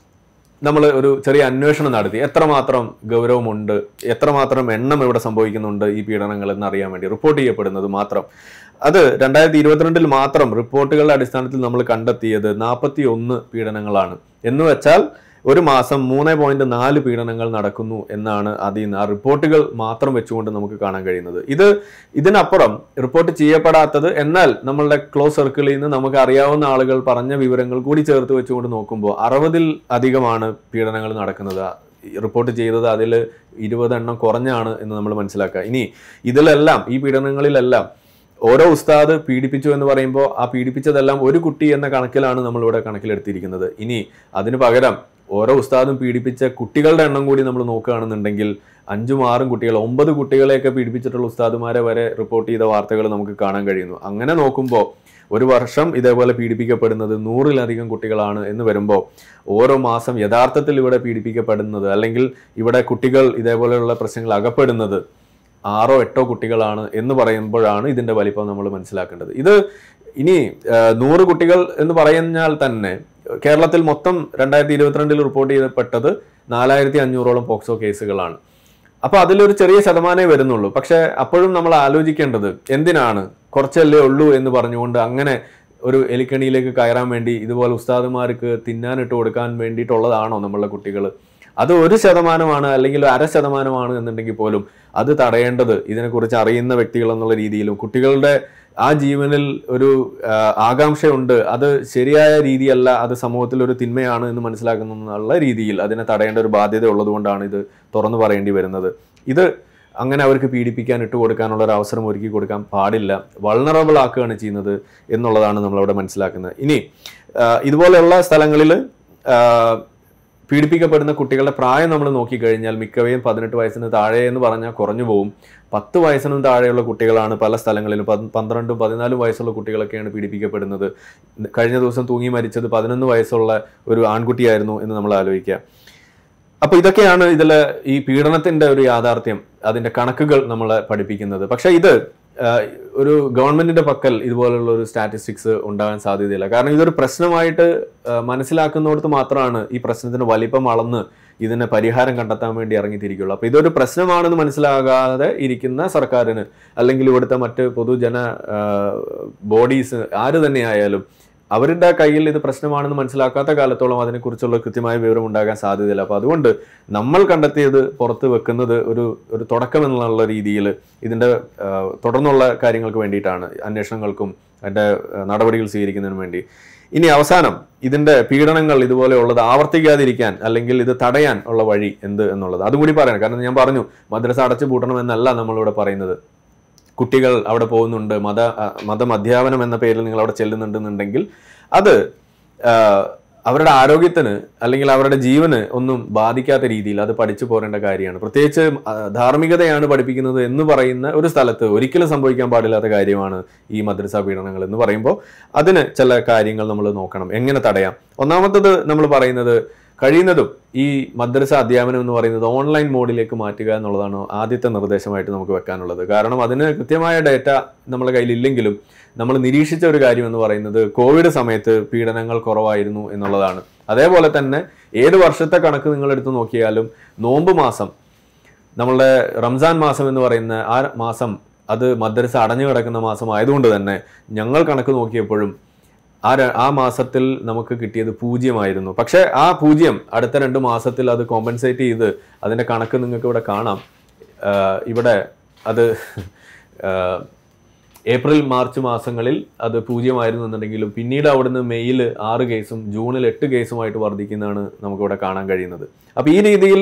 നമ്മൾ ഒരു ചെറിയ അന്വേഷണം നടത്തി എത്രമാത്രം ഗൗരവമുണ്ട് എത്രമാത്രം എണ്ണം ഇവിടെ സംഭവിക്കുന്നുണ്ട് ഈ പീഡനങ്ങൾ എന്ന് അറിയാൻ വേണ്ടി റിപ്പോർട്ട് ചെയ്യപ്പെടുന്നത് മാത്രം അത് രണ്ടായിരത്തി ഇരുപത്തിരണ്ടിൽ മാത്രം റിപ്പോർട്ടുകളുടെ അടിസ്ഥാനത്തിൽ നമ്മൾ കണ്ടെത്തിയത് നാൽപ്പത്തി ഒന്ന് പീഡനങ്ങളാണ് എന്ന് വെച്ചാൽ ഒരു മാസം മൂന്ന് പോയിന്റ് നാല് പീഡനങ്ങൾ നടക്കുന്നു എന്നാണ് അതിൽ നിന്ന് ആ റിപ്പോർട്ടുകൾ മാത്രം വെച്ചുകൊണ്ട് നമുക്ക് കാണാൻ കഴിയുന്നത് ഇത് ഇതിനപ്പുറം റിപ്പോർട്ട് ചെയ്യപ്പെടാത്തത് എന്നാൽ നമ്മളുടെ ക്ലോസ് സർക്കിളിൽ നിന്ന് നമുക്ക് അറിയാവുന്ന ആളുകൾ പറഞ്ഞ വിവരങ്ങൾ കൂടി ചേർത്ത് വെച്ചുകൊണ്ട് നോക്കുമ്പോൾ അറുപതിൽ അധികമാണ് പീഡനങ്ങൾ നടക്കുന്നത് ഈ റിപ്പോർട്ട് ചെയ്തത് അതിൽ ഇരുപതെണ്ണം കുറഞ്ഞാണ് എന്ന് നമ്മൾ മനസ്സിലാക്കുക ഇനി ഇതിലെല്ലാം ഈ പീഡനങ്ങളിലെല്ലാം ഓരോ ഉസ്താദ് പീഡിപ്പിച്ചു എന്ന് പറയുമ്പോൾ ആ പീഡിപ്പിച്ചതെല്ലാം ഒരു കുട്ടി എന്ന കണക്കിലാണ് നമ്മളിവിടെ കണക്കിലെടുത്തിരിക്കുന്നത് ഇനി അതിന് പകരം ഓരോ ഉസ്താദും പീഡിപ്പിച്ച കുട്ടികളുടെ എണ്ണം കൂടി നമ്മൾ നോക്കുകയാണെന്നുണ്ടെങ്കിൽ അഞ്ചും ആറും കുട്ടികൾ ഒമ്പത് കുട്ടികളെയൊക്കെ പീഡിപ്പിച്ചിട്ടുള്ള ഉസ്താദുമാരെ വരെ റിപ്പോർട്ട് ചെയ്ത വാർത്തകൾ നമുക്ക് കാണാൻ കഴിയുന്നു അങ്ങനെ നോക്കുമ്പോൾ ഒരു വർഷം ഇതേപോലെ പീഡിപ്പിക്കപ്പെടുന്നത് നൂറിലധികം കുട്ടികളാണ് എന്ന് വരുമ്പോൾ ഓരോ മാസം യഥാർത്ഥത്തിൽ ഇവിടെ പീഡിപ്പിക്കപ്പെടുന്നത് അല്ലെങ്കിൽ ഇവിടെ കുട്ടികൾ ഇതേപോലെയുള്ള പ്രശ്നങ്ങൾ അകപ്പെടുന്നത് ആറോ എട്ടോ കുട്ടികളാണ് എന്ന് പറയുമ്പോഴാണ് ഇതിന്റെ വലിപ്പം നമ്മൾ മനസ്സിലാക്കേണ്ടത് ഇത് ഇനി ആ, നൂറ് കുട്ടികൾ എന്ന് പറഞ്ഞാൽ തന്നെ കേരളത്തിൽ മൊത്തം രണ്ടായിരത്തി ഇരുപത്തിരണ്ടിൽ റിപ്പോർട്ട് ചെയ്യപ്പെട്ടത് നാലായിരത്തി അഞ്ഞൂറോളം പോക്സോ കേസുകളാണ് അപ്പൊ അതിലൊരു ചെറിയ ശതമാനമേ വരുന്നുള്ളൂ പക്ഷെ അപ്പോഴും നമ്മൾ ആലോചിക്കേണ്ടത് എന്തിനാണ് കുറച്ചല്ലേ ഉള്ളൂ എന്ന് പറഞ്ഞുകൊണ്ട് അങ്ങനെ ഒരു എലിക്കണിയിലേക്ക് കയറാൻ വേണ്ടി ഇതുപോലെ ഉസ്താദുമാർക്ക് തിന്നാനിട്ട് കൊടുക്കാൻ വേണ്ടിയിട്ടുള്ളതാണോ നമ്മളുടെ കുട്ടികൾ അത് ഒരു ശതമാനമാണ് അല്ലെങ്കിൽ ഒരു അര ശതമാനമാണ് എന്നുണ്ടെങ്കിൽ പോലും അത് തടയേണ്ടത് ഇതിനെക്കുറിച്ച് അറിയുന്ന വ്യക്തികൾ എന്നുള്ള രീതിയിലും കുട്ടികളുടെ ആ ജീവനിൽ ഒരു ആ, ആകാംക്ഷയുണ്ട് അത് ശരിയായ രീതിയല്ല അത് സമൂഹത്തിൽ ഒരു തിന്മയാണ് എന്ന് മനസ്സിലാക്കുന്ന രീതിയിൽ അതിനെ തടയേണ്ട ഒരു ബാധ്യത ഉള്ളതുകൊണ്ടാണ് ഇത് തുറന്നു പറയേണ്ടി വരുന്നത് ഇത് അങ്ങനെ അവർക്ക് പീഡിപ്പിക്കാൻ ഇട്ട് കൊടുക്കാനുള്ള ഒരു അവസരം ഒരുക്കി കൊടുക്കാൻ പാടില്ല വൾണറബിൾ ആക്കുകയാണ് ചെയ്യുന്നത് എന്നുള്ളതാണ് നമ്മളവിടെ മനസ്സിലാക്കുന്നത് ഇനി ആ, ഇതുപോലെയുള്ള സ്ഥലങ്ങളിൽ പീഡിപ്പിക്കപ്പെടുന്ന കുട്ടികളുടെ പ്രായം നമ്മൾ നോക്കിക്കഴിഞ്ഞാൽ മിക്കവയും പതിനെട്ട് വയസ്സിന് താഴെ എന്ന് പറഞ്ഞാൽ കുറഞ്ഞു പോകും പത്ത് വയസ്സിനും താഴെയുള്ള കുട്ടികളാണ് പല സ്ഥലങ്ങളിലും പന്ത് പന്ത്രണ്ടും പതിനാലും വയസ്സുള്ള കുട്ടികളൊക്കെയാണ് പീഡിപ്പിക്കപ്പെടുന്നത് കഴിഞ്ഞ ദിവസം തൂങ്ങി മരിച്ചത് പതിനൊന്ന് വയസ്സുള്ള ഒരു ആൺകുട്ടിയായിരുന്നു എന്ന് നമ്മൾ ആലോചിക്കുക അപ്പൊ ഇതൊക്കെയാണ് ഇതിൽ ഈ പീഡനത്തിന്റെ ഒരു യാഥാർത്ഥ്യം അതിന്റെ കണക്കുകൾ നമ്മളെ പഠിപ്പിക്കുന്നത് പക്ഷെ ഇത് ആ, ഒരു ഗവൺമെന്റിന്റെ പക്കൽ ഇതുപോലുള്ള ഒരു സ്റ്റാറ്റിസ്റ്റിക്സ് ഉണ്ടാകാൻ സാധ്യതയില്ല കാരണം ഇതൊരു പ്രശ്നമായിട്ട് ആ, മനസ്സിലാക്കുന്നിടത്ത് മാത്രമാണ് ഈ പ്രശ്നത്തിന് വലിപ്പം അളന്ന് ഇതിന് പരിഹാരം കണ്ടെത്താൻ വേണ്ടി ഇറങ്ങിത്തിരിക്കുള്ളൂ അപ്പൊ ഇതൊരു പ്രശ്നമാണെന്ന് മനസ്സിലാകാതെ ഇരിക്കുന്ന സർക്കാരിന് അല്ലെങ്കിൽ ഇവിടുത്തെ മറ്റ് പൊതുജന ബോഡീസ് ആര് തന്നെയായാലും അവരുടെ കയ്യിൽ ഇത് പ്രശ്നമാണെന്ന് മനസ്സിലാക്കാത്ത കാലത്തോളം അതിനെക്കുറിച്ചുള്ള കൃത്യമായ വിവരം ഉണ്ടാകാൻ സാധ്യതയില്ല അപ്പോൾ അതുകൊണ്ട് നമ്മൾ കണ്ടെത്തിയത് പുറത്ത് വെക്കുന്നത് ഒരു ഒരു തുടക്കം എന്നുള്ള രീതിയിൽ ഇതിൻ്റെ ആ, തുടർന്നുള്ള കാര്യങ്ങൾക്ക് വേണ്ടിയിട്ടാണ് അന്വേഷണങ്ങൾക്കും അതിൻ്റെ ആ, നടപടികൾ സ്വീകരിക്കുന്നതിനും വേണ്ടി ഇനി അവസാനം ഇതിന്റെ പീഡനങ്ങൾ ഇതുപോലെയുള്ളത് ആവർത്തിക്കാതിരിക്കാൻ അല്ലെങ്കിൽ ഇത് തടയാൻ ഉള്ള വഴി എന്ത് എന്നുള്ളത് അതും കൂടി പറയാൻ കാരണം ഞാൻ പറഞ്ഞു മദ്രസ അടച്ചു പൂട്ടണം എന്നല്ല നമ്മളിവിടെ പറയുന്നത് കുട്ടികൾ അവിടെ പോകുന്നുണ്ട് മത അ, മതം അധ്യാപനം എന്ന പേരിൽ നിങ്ങൾ അവിടെ ചെല്ലുന്നുണ്ടെന്നുണ്ടെങ്കിൽ അത് ആ, അവരുടെ ആരോഗ്യത്തിന് അല്ലെങ്കിൽ അവരുടെ ജീവന് ഒന്നും ബാധിക്കാത്ത രീതിയിൽ അത് പഠിച്ചു പോരേണ്ട കാര്യമാണ് പ്രത്യേകിച്ച് ആ, ധാർമ്മികതയാണ് പഠിപ്പിക്കുന്നത് എന്ന് പറയുന്ന ഒരു സ്ഥലത്ത് ഒരിക്കലും സംഭവിക്കാൻ പാടില്ലാത്ത കാര്യമാണ് ഈ മദ്രസ പീഡനങ്ങൾ എന്ന് പറയുമ്പോൾ അതിന് ചില കാര്യങ്ങൾ നമ്മൾ നോക്കണം എങ്ങനെ തടയാം ഒന്നാമത്തത് നമ്മൾ പറയുന്നത് കഴിയുന്നതും ഈ മദ്രസ അധ്യാപനം എന്ന് പറയുന്നത് ഓൺലൈൻ മോഡിലേക്ക് മാറ്റുക എന്നുള്ളതാണ് ആദ്യത്തെ നിർദ്ദേശമായിട്ട് നമുക്ക് വെക്കാനുള്ളത് കാരണം അതിന് കൃത്യമായ ഡേറ്റ നമ്മുടെ കയ്യിലില്ലെങ്കിലും നമ്മൾ നിരീക്ഷിച്ച ഒരു കാര്യം എന്ന് പറയുന്നത് കോവിഡ് സമയത്ത് പീഡനങ്ങൾ കുറവായിരുന്നു എന്നുള്ളതാണ് അതേപോലെ തന്നെ ഏത് വർഷത്തെ കണക്ക് നിങ്ങൾ എടുത്ത് നോക്കിയാലും നോമ്പ് മാസം നമ്മളുടെ റംസാൻ മാസം എന്ന് പറയുന്ന ആ മാസം അത് മദ്രസ അടഞ്ഞു കിടക്കുന്ന മാസം ആയതുകൊണ്ട് തന്നെ ഞങ്ങൾ കണക്ക് നോക്കിയപ്പോഴും ആ ര- ആ മാസത്തിൽ നമുക്ക് കിട്ടിയത് പൂജ്യമായിരുന്നു പക്ഷേ ആ പൂജ്യം അടുത്ത രണ്ട് മാസത്തിൽ അത് കോമ്പൻസേറ്റ് ചെയ്ത് അതിന്റെ കണക്ക് നിങ്ങൾക്ക് ഇവിടെ കാണാം ആഹ് ഇവിടെ അത് ആഹ് ഏപ്രിൽ മാർച്ച് മാസങ്ങളിൽ അത് പൂജ്യമായിരുന്നു എന്നുണ്ടെങ്കിലും പിന്നീട് അവിടുന്ന് മെയ്യിൽ ആറ് കേസും ജൂണിൽ എട്ട് കേസുമായിട്ട് വർദ്ധിക്കുന്നതാണ് നമുക്കിവിടെ കാണാൻ കഴിയുന്നത് അപ്പോൾ ഈ രീതിയിൽ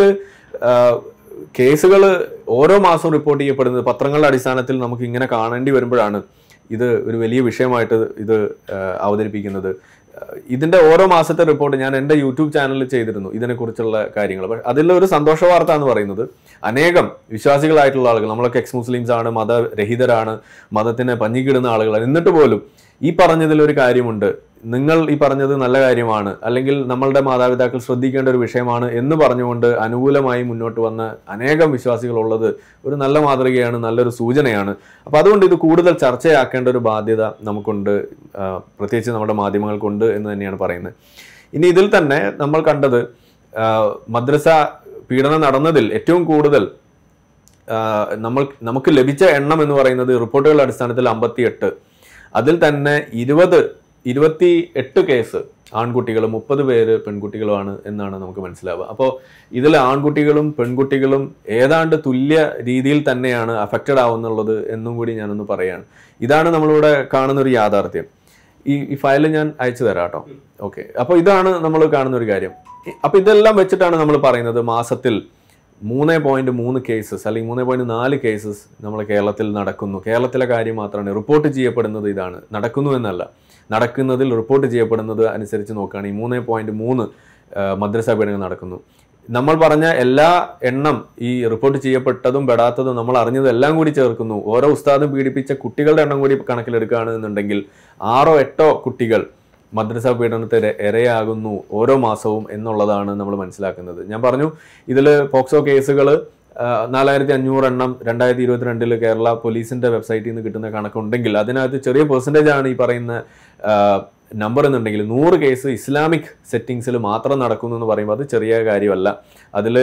കേസുകൾ ഓരോ മാസവും റിപ്പോർട്ട് ചെയ്യപ്പെടുന്നത് പത്രങ്ങളുടെ അടിസ്ഥാനത്തിൽ നമുക്ക് ഇങ്ങനെ കാണേണ്ടി വരുമ്പോഴാണ് ഇത് ഒരു വലിയ വിഷയമായിട്ട് ഇത് ആ, അവതരിപ്പിക്കുന്നത് ആ, ഇതിന്റെ ഓരോ മാസത്തെ റിപ്പോർട്ട് ഞാൻ എൻ്റെ യൂട്യൂബ് ചാനലിൽ ചെയ്തിരുന്നു ഇതിനെക്കുറിച്ചുള്ള കാര്യങ്ങൾ പക്ഷെ അതിലൊരു സന്തോഷ വാർത്ത എന്ന് പറയുന്നത് അനേകം വിശ്വാസികളായിട്ടുള്ള ആളുകൾ നമ്മളൊക്കെ എക്സ് മുസ്ലിംസ് ആണ് മതരഹിതരാണ് മതത്തിന് പഞ്ഞിക്കിടുന്ന ആളുകളാണ് എന്നിട്ട് പോലും ഈ പറഞ്ഞതിൽ ഒരു കാര്യമുണ്ട് നിങ്ങൾ ഈ പറഞ്ഞത് നല്ല കാര്യമാണ് അല്ലെങ്കിൽ നമ്മളുടെ മാതാപിതാക്കൾ ശ്രദ്ധിക്കേണ്ട ഒരു വിഷയമാണ് എന്ന് പറഞ്ഞുകൊണ്ട് അനുകൂലമായി മുന്നോട്ട് വന്ന അനേകം വിശ്വാസികൾ ഉള്ളത് ഒരു നല്ല മാതൃകയാണ് നല്ലൊരു സൂചനയാണ് അപ്പോൾ അതുകൊണ്ട് ഇത് കൂടുതൽ ചർച്ചയാക്കേണ്ട ഒരു ബാധ്യത നമുക്കുണ്ട് ആ, പ്രത്യേകിച്ച് നമ്മുടെ മാധ്യമങ്ങൾക്കുണ്ട് എന്ന് തന്നെയാണ് പറയുന്നത് ഇനി ഇതിൽ തന്നെ നമ്മൾ കണ്ടത് ആ, മദ്രസ പീഡനം നടന്നതിൽ ഏറ്റവും കൂടുതൽ ആ, നമ്മൾ നമുക്ക് ലഭിച്ച എണ്ണം എന്ന് പറയുന്നത് റിപ്പോർട്ടുകളുടെ അടിസ്ഥാനത്തിൽ അമ്പത്തിയെട്ട് അതിൽ തന്നെ ഇരുപത് ഇരുപത്തി എട്ട് കേസ് ആൺകുട്ടികളും മുപ്പത് പേര് പെൺകുട്ടികളുമാണ് എന്നാണ് നമുക്ക് മനസ്സിലാവുക അപ്പോൾ ഇതിൽ ആൺകുട്ടികളും പെൺകുട്ടികളും ഏതാണ്ട് തുല്യ രീതിയിൽ തന്നെയാണ് അഫക്റ്റഡ് ആവുന്നുള്ളത് എന്നും കൂടി ഞാനൊന്ന് പറയാണ് ഇതാണ് നമ്മളിവിടെ കാണുന്ന ഒരു യാഥാർത്ഥ്യം ഈ ഈ ഫയൽ ഞാൻ അയച്ചു തരാം കേട്ടോ ഓക്കെ അപ്പോൾ ഇതാണ് നമ്മൾ കാണുന്ന ഒരു കാര്യം ഇ- അപ്പോൾ ഇതെല്ലാം വെച്ചിട്ടാണ് നമ്മൾ പറയുന്നത് മാസത്തിൽ മൂന്ന് പോയിന്റ് മൂന്ന് കേസസ് അല്ലെങ്കിൽ മൂന്ന് പോയിന്റ് നാല് കേസസ് നമ്മൾ കേരളത്തിൽ നടക്കുന്നു കേരളത്തിലെ കാര്യം മാത്രമാണ് റിപ്പോർട്ട് ചെയ്യപ്പെടുന്നത് ഇതാണ് നടക്കുന്നു എന്നല്ല നടക്കുന്നതിൽ റിപ്പോർട്ട് ചെയ്യപ്പെടുന്നത് അനുസരിച്ച് നോക്കുകയാണെങ്കിൽ മൂന്ന് പോയിന്റ് മൂന്ന് മദ്രസ പീഡനങ്ങൾ നടക്കുന്നു നമ്മൾ പറഞ്ഞ എല്ലാ എണ്ണം ഈ റിപ്പോർട്ട് ചെയ്യപ്പെട്ടതും പെടാത്തതും നമ്മൾ അറിഞ്ഞതും എല്ലാം കൂടി ചേർക്കുന്നു ഓരോ ഉസ്താദും പീഡിപ്പിച്ച കുട്ടികളുടെ എണ്ണം കൂടി കണക്കിലെടുക്കുകയാണ് എന്നുണ്ടെങ്കിൽ ആറോ എട്ടോ കുട്ടികൾ മദ്രസ പീഡനത്തിന് ഇരയാകുന്നു ഓരോ മാസവും എന്നുള്ളതാണ് നമ്മൾ മനസ്സിലാക്കുന്നത് ഞാൻ പറഞ്ഞു ഇതിൽ പോക്സോ കേസുകൾ നാലായിരത്തി അഞ്ഞൂറ് എണ്ണം രണ്ടായിരത്തി ഇരുപത്തിരണ്ടില് കേരള പോലീസിന്റെ വെബ്സൈറ്റിൽ നിന്ന് കിട്ടുന്ന കണക്കുണ്ടെങ്കിൽ അതിനകത്ത് ചെറിയ പെർസെൻറ്റേജ് ആണ് ഈ പറയുന്ന നമ്പർ എന്നുണ്ടെങ്കിൽ നൂറ് കേസ് ഇസ്ലാമിക് സെറ്റിങ്സിൽ മാത്രം നടക്കുന്നു എന്ന് പറയുമ്പോൾ അത് ചെറിയ കാര്യമല്ല അതിൽ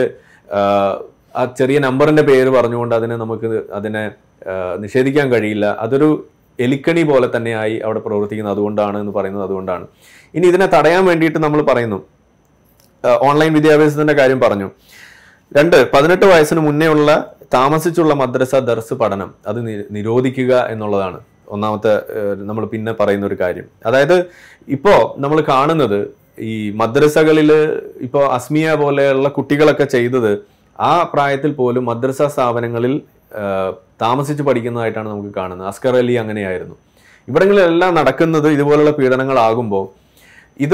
ആ ചെറിയ നമ്പറിന്റെ പേര് പറഞ്ഞുകൊണ്ട് അതിനെ നമുക്ക് അതിനെ ആ, നിഷേധിക്കാൻ കഴിയില്ല അതൊരു എലിക്കണി പോലെ തന്നെയായി അവിടെ പ്രവർത്തിക്കുന്നത് അതുകൊണ്ടാണ് എന്ന് പറയുന്നത് അതുകൊണ്ടാണ് ഇനി ഇതിനെ തടയാൻ വേണ്ടിയിട്ട് നമ്മൾ പറയുന്നു ആ, ഓൺലൈൻ വിദ്യാഭ്യാസത്തിന്റെ കാര്യം പറഞ്ഞു രണ്ട് പതിനെട്ട് വയസ്സിന് മുന്നേ ഉള്ള താമസിച്ചുള്ള മദ്രസ ദർസ് പഠനം അത് നി- നിരോധിക്കുക എന്നുള്ളതാണ് ഒന്നാമത്തെ നമ്മൾ പിന്നെ പറയുന്ന ഒരു കാര്യം അതായത് ഇപ്പോ നമ്മൾ കാണുന്നത് ഈ മദ്രസകളിൽ ഇപ്പോൾ അസ്മിയ പോലെയുള്ള കുട്ടികളൊക്കെ ചെയ്തത് ആ പ്രായത്തിൽ പോലും മദ്രസ സ്ഥാപനങ്ങളിൽ ആ, താമസിച്ച് പഠിക്കുന്നതായിട്ടാണ് നമുക്ക് കാണുന്നത് അസ്കർ അലി അങ്ങനെയായിരുന്നു ഇവിടങ്ങളിലെല്ലാം നടക്കുന്നത് ഇതുപോലുള്ള പീഡനങ്ങളാകുമ്പോൾ ഇത്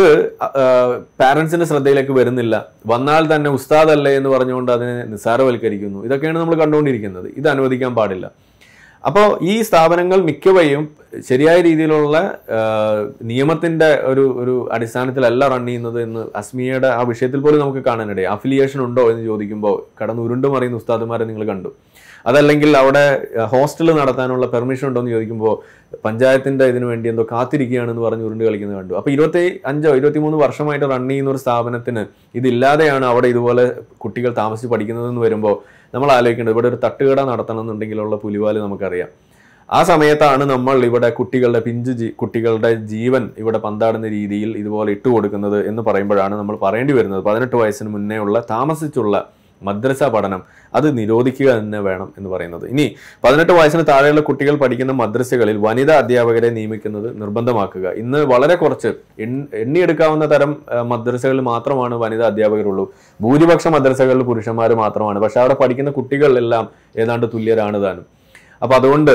പാരൻസിന്റെ ശ്രദ്ധയിലേക്ക് വരുന്നില്ല വന്നാൽ തന്നെ ഉസ്താദ് അല്ലേ എന്ന് പറഞ്ഞുകൊണ്ട് അതിനെ നിസ്സാരവൽക്കരിക്കുന്നു ഇതൊക്കെയാണ് നമ്മൾ കണ്ടുകൊണ്ടിരിക്കുന്നത് ഇത് അനുവദിക്കാൻ പാടില്ല അപ്പോൾ ഈ സ്ഥാപനങ്ങൾ മിക്കവയും ശരിയായ രീതിയിലുള്ള ആ, നിയമത്തിന്റെ ഒരു ഒരു അടിസ്ഥാനത്തിലല്ല റൺ ചെയ്യുന്നത് എന്ന് അസ്മിയയുടെ ആ വിഷയത്തിൽ പോലും നമുക്ക് കാണാനിടയായി അഫിലിയേഷൻ ഉണ്ടോ എന്ന് ചോദിക്കുമ്പോൾ കടന്ന് ഉരുണ്ടു മറിയുന്ന ഉസ്താദുമാരെ നിങ്ങൾ കണ്ടു അതല്ലെങ്കിൽ അവിടെ ഹോസ്റ്റൽ നടത്താനുള്ള പെർമിഷൻ ഉണ്ടോ എന്ന് ചോദിക്കുമ്പോൾ പഞ്ചായത്തിന്റെ ഇതിനു വേണ്ടി എന്തോ കാത്തിരിക്കുകയാണെന്ന് പറഞ്ഞ് ഉരുണ്ട് കളിക്കുന്നത് കണ്ടു അപ്പോൾ ഇരുപത്തി അഞ്ചോ ഇരുപത്തിമൂന്ന് വർഷമായിട്ട് റൺ ചെയ്യുന്ന ഒരു സ്ഥാപനത്തിന് ഇതില്ലാതെയാണ് അവിടെ ഇതുപോലെ കുട്ടികൾ താമസിച്ച് പഠിക്കുന്നതെന്ന് വരുമ്പോൾ നമ്മൾ ആലോചിക്കേണ്ടത് ഇവിടെ ഒരു തട്ടുകട നടത്തണം എന്നുണ്ടെങ്കിലുള്ള പുലിവാല് നമുക്കറിയാം ആ സമയത്താണ് നമ്മൾ ഇവിടെ കുട്ടികളുടെ പിഞ്ചു ജീ കുട്ടികളുടെ ജീവൻ ഇവിടെ പന്താടുന്ന രീതിയിൽ ഇതുപോലെ ഇട്ട് കൊടുക്കുന്നത് എന്ന് പറയുമ്പോഴാണ് നമ്മൾ പറയേണ്ടി വരുന്നത് പതിനെട്ട് വയസ്സിന് മുന്നേ ഉള്ള താമസിച്ചുള്ള മദ്രസ പഠനം അത് നിരോധിക്കുക തന്നെ വേണം എന്ന് പറയുന്നത് ഇനി പതിനെട്ട് വയസ്സിന് താഴെയുള്ള കുട്ടികൾ പഠിക്കുന്ന മദ്രസകളിൽ വനിതാ അധ്യാപകരെ നിയമിക്കുന്നത് നിർബന്ധമാക്കുക ഇന്ന് വളരെ കുറച്ച് എൺ- എണ്ണിയെടുക്കാവുന്ന തരം ആ, മദ്രസകളിൽ മാത്രമാണ് വനിതാ അധ്യാപകരുള്ളൂ ഭൂരിപക്ഷം മദ്രസകളിൽ പുരുഷന്മാർ മാത്രമാണ് പക്ഷെ അവിടെ പഠിക്കുന്ന കുട്ടികളെല്ലാം ഏതാണ്ട് തുല്യരാണ് താനും അപ്പൊ അതുകൊണ്ട്